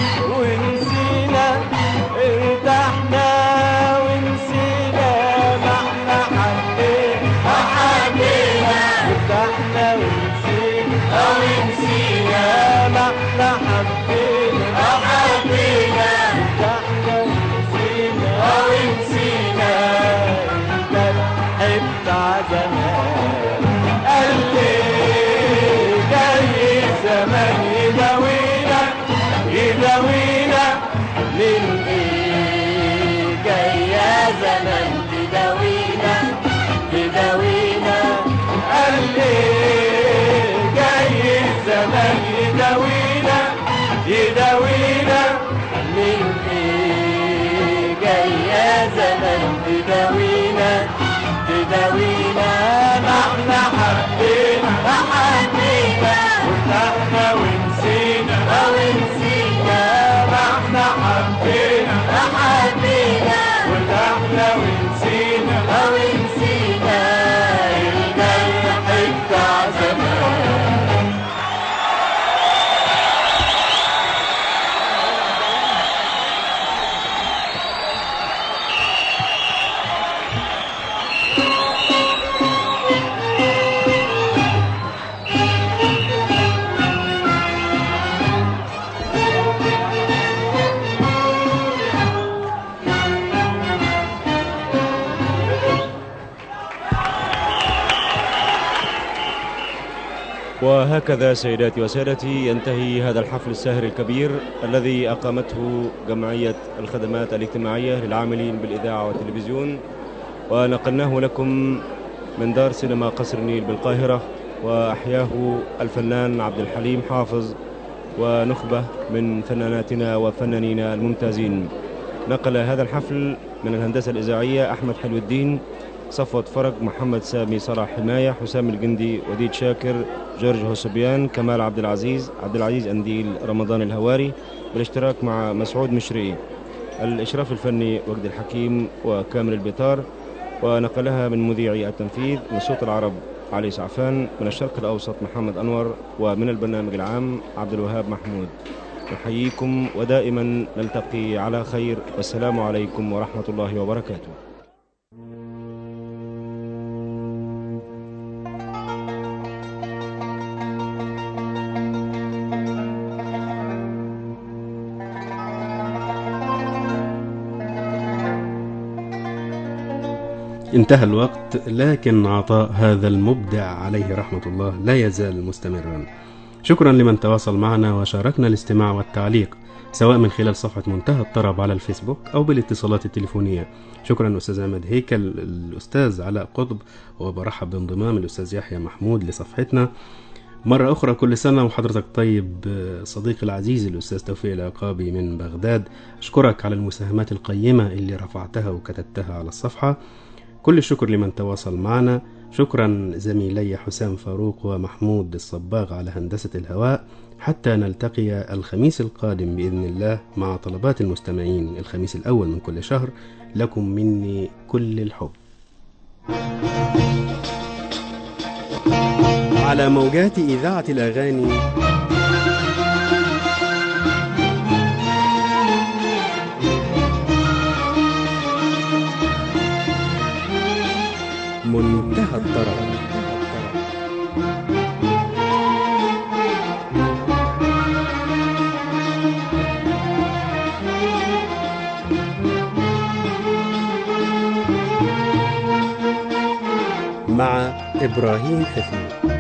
ونسينا ارتحنا ونسينا ما احنا حبينا حبينا ارتحنا ونسينا ونسينا ما احنا حبينا حبينا ارتحنا ونسينا ونسينا ده الحب زمان قال لي جاي الزمان يداوينا يداوينا من ايه جاي يا زمان تداوينا تداوينا قال لي جاي الزمان يداوينا يداوينا من ايه جاي يا زمان تداوينا تداوينا ما احنا حبينا ما حبينا وارتحنا ونسينا ونسينا ما احنا حبينا ما حبينا وارتحنا ونسينا ونسينا الجرح بتاع زمان وهكذا سيداتي وسادتي ينتهي هذا الحفل الساهر الكبير الذي أقامته جمعية الخدمات الاجتماعية للعاملين بالإذاعة والتلفزيون ونقلناه لكم من دار سينما قصر النيل بالقاهرة وأحياه الفنان عبد الحليم حافظ ونخبة من فناناتنا وفنانينا الممتازين نقل هذا الحفل من الهندسة الإذاعية أحمد حلو الدين صفوت فرج محمد سامي صلاح حماية حسام الجندي وديد شاكر جورج هوسبيان كمال عبد العزيز عبد العزيز أنديل رمضان الهواري بالاشتراك مع مسعود مشري الإشراف الفني وجد الحكيم وكامل البيطار ونقلها من مذيعي التنفيذ من صوت العرب علي سعفان من الشرق الأوسط محمد أنور ومن البرنامج العام عبد الوهاب محمود نحييكم ودائما نلتقي على خير والسلام عليكم ورحمة الله وبركاته انتهى الوقت لكن عطاء هذا المبدع عليه رحمة الله لا يزال مستمرا شكرا لمن تواصل معنا وشاركنا الاستماع والتعليق سواء من خلال صفحة منتهى الطرب على الفيسبوك أو بالاتصالات التليفونية شكرا أستاذ أحمد هيكل الأستاذ علاء قطب وبرحب بانضمام الأستاذ يحيى محمود لصفحتنا مرة أخرى كل سنة وحضرتك طيب صديقي العزيز الأستاذ توفيق العقابي من بغداد أشكرك على المساهمات القيمة اللي رفعتها وكتبتها على الصفحة كل الشكر لمن تواصل معنا شكرا زميلي حسام فاروق ومحمود الصباغ على هندسة الهواء حتى نلتقي الخميس القادم بإذن الله مع طلبات المستمعين الخميس الأول من كل شهر لكم مني كل الحب على موجات إذاعة الأغاني منتهى الطرب مع إبراهيم حفيظ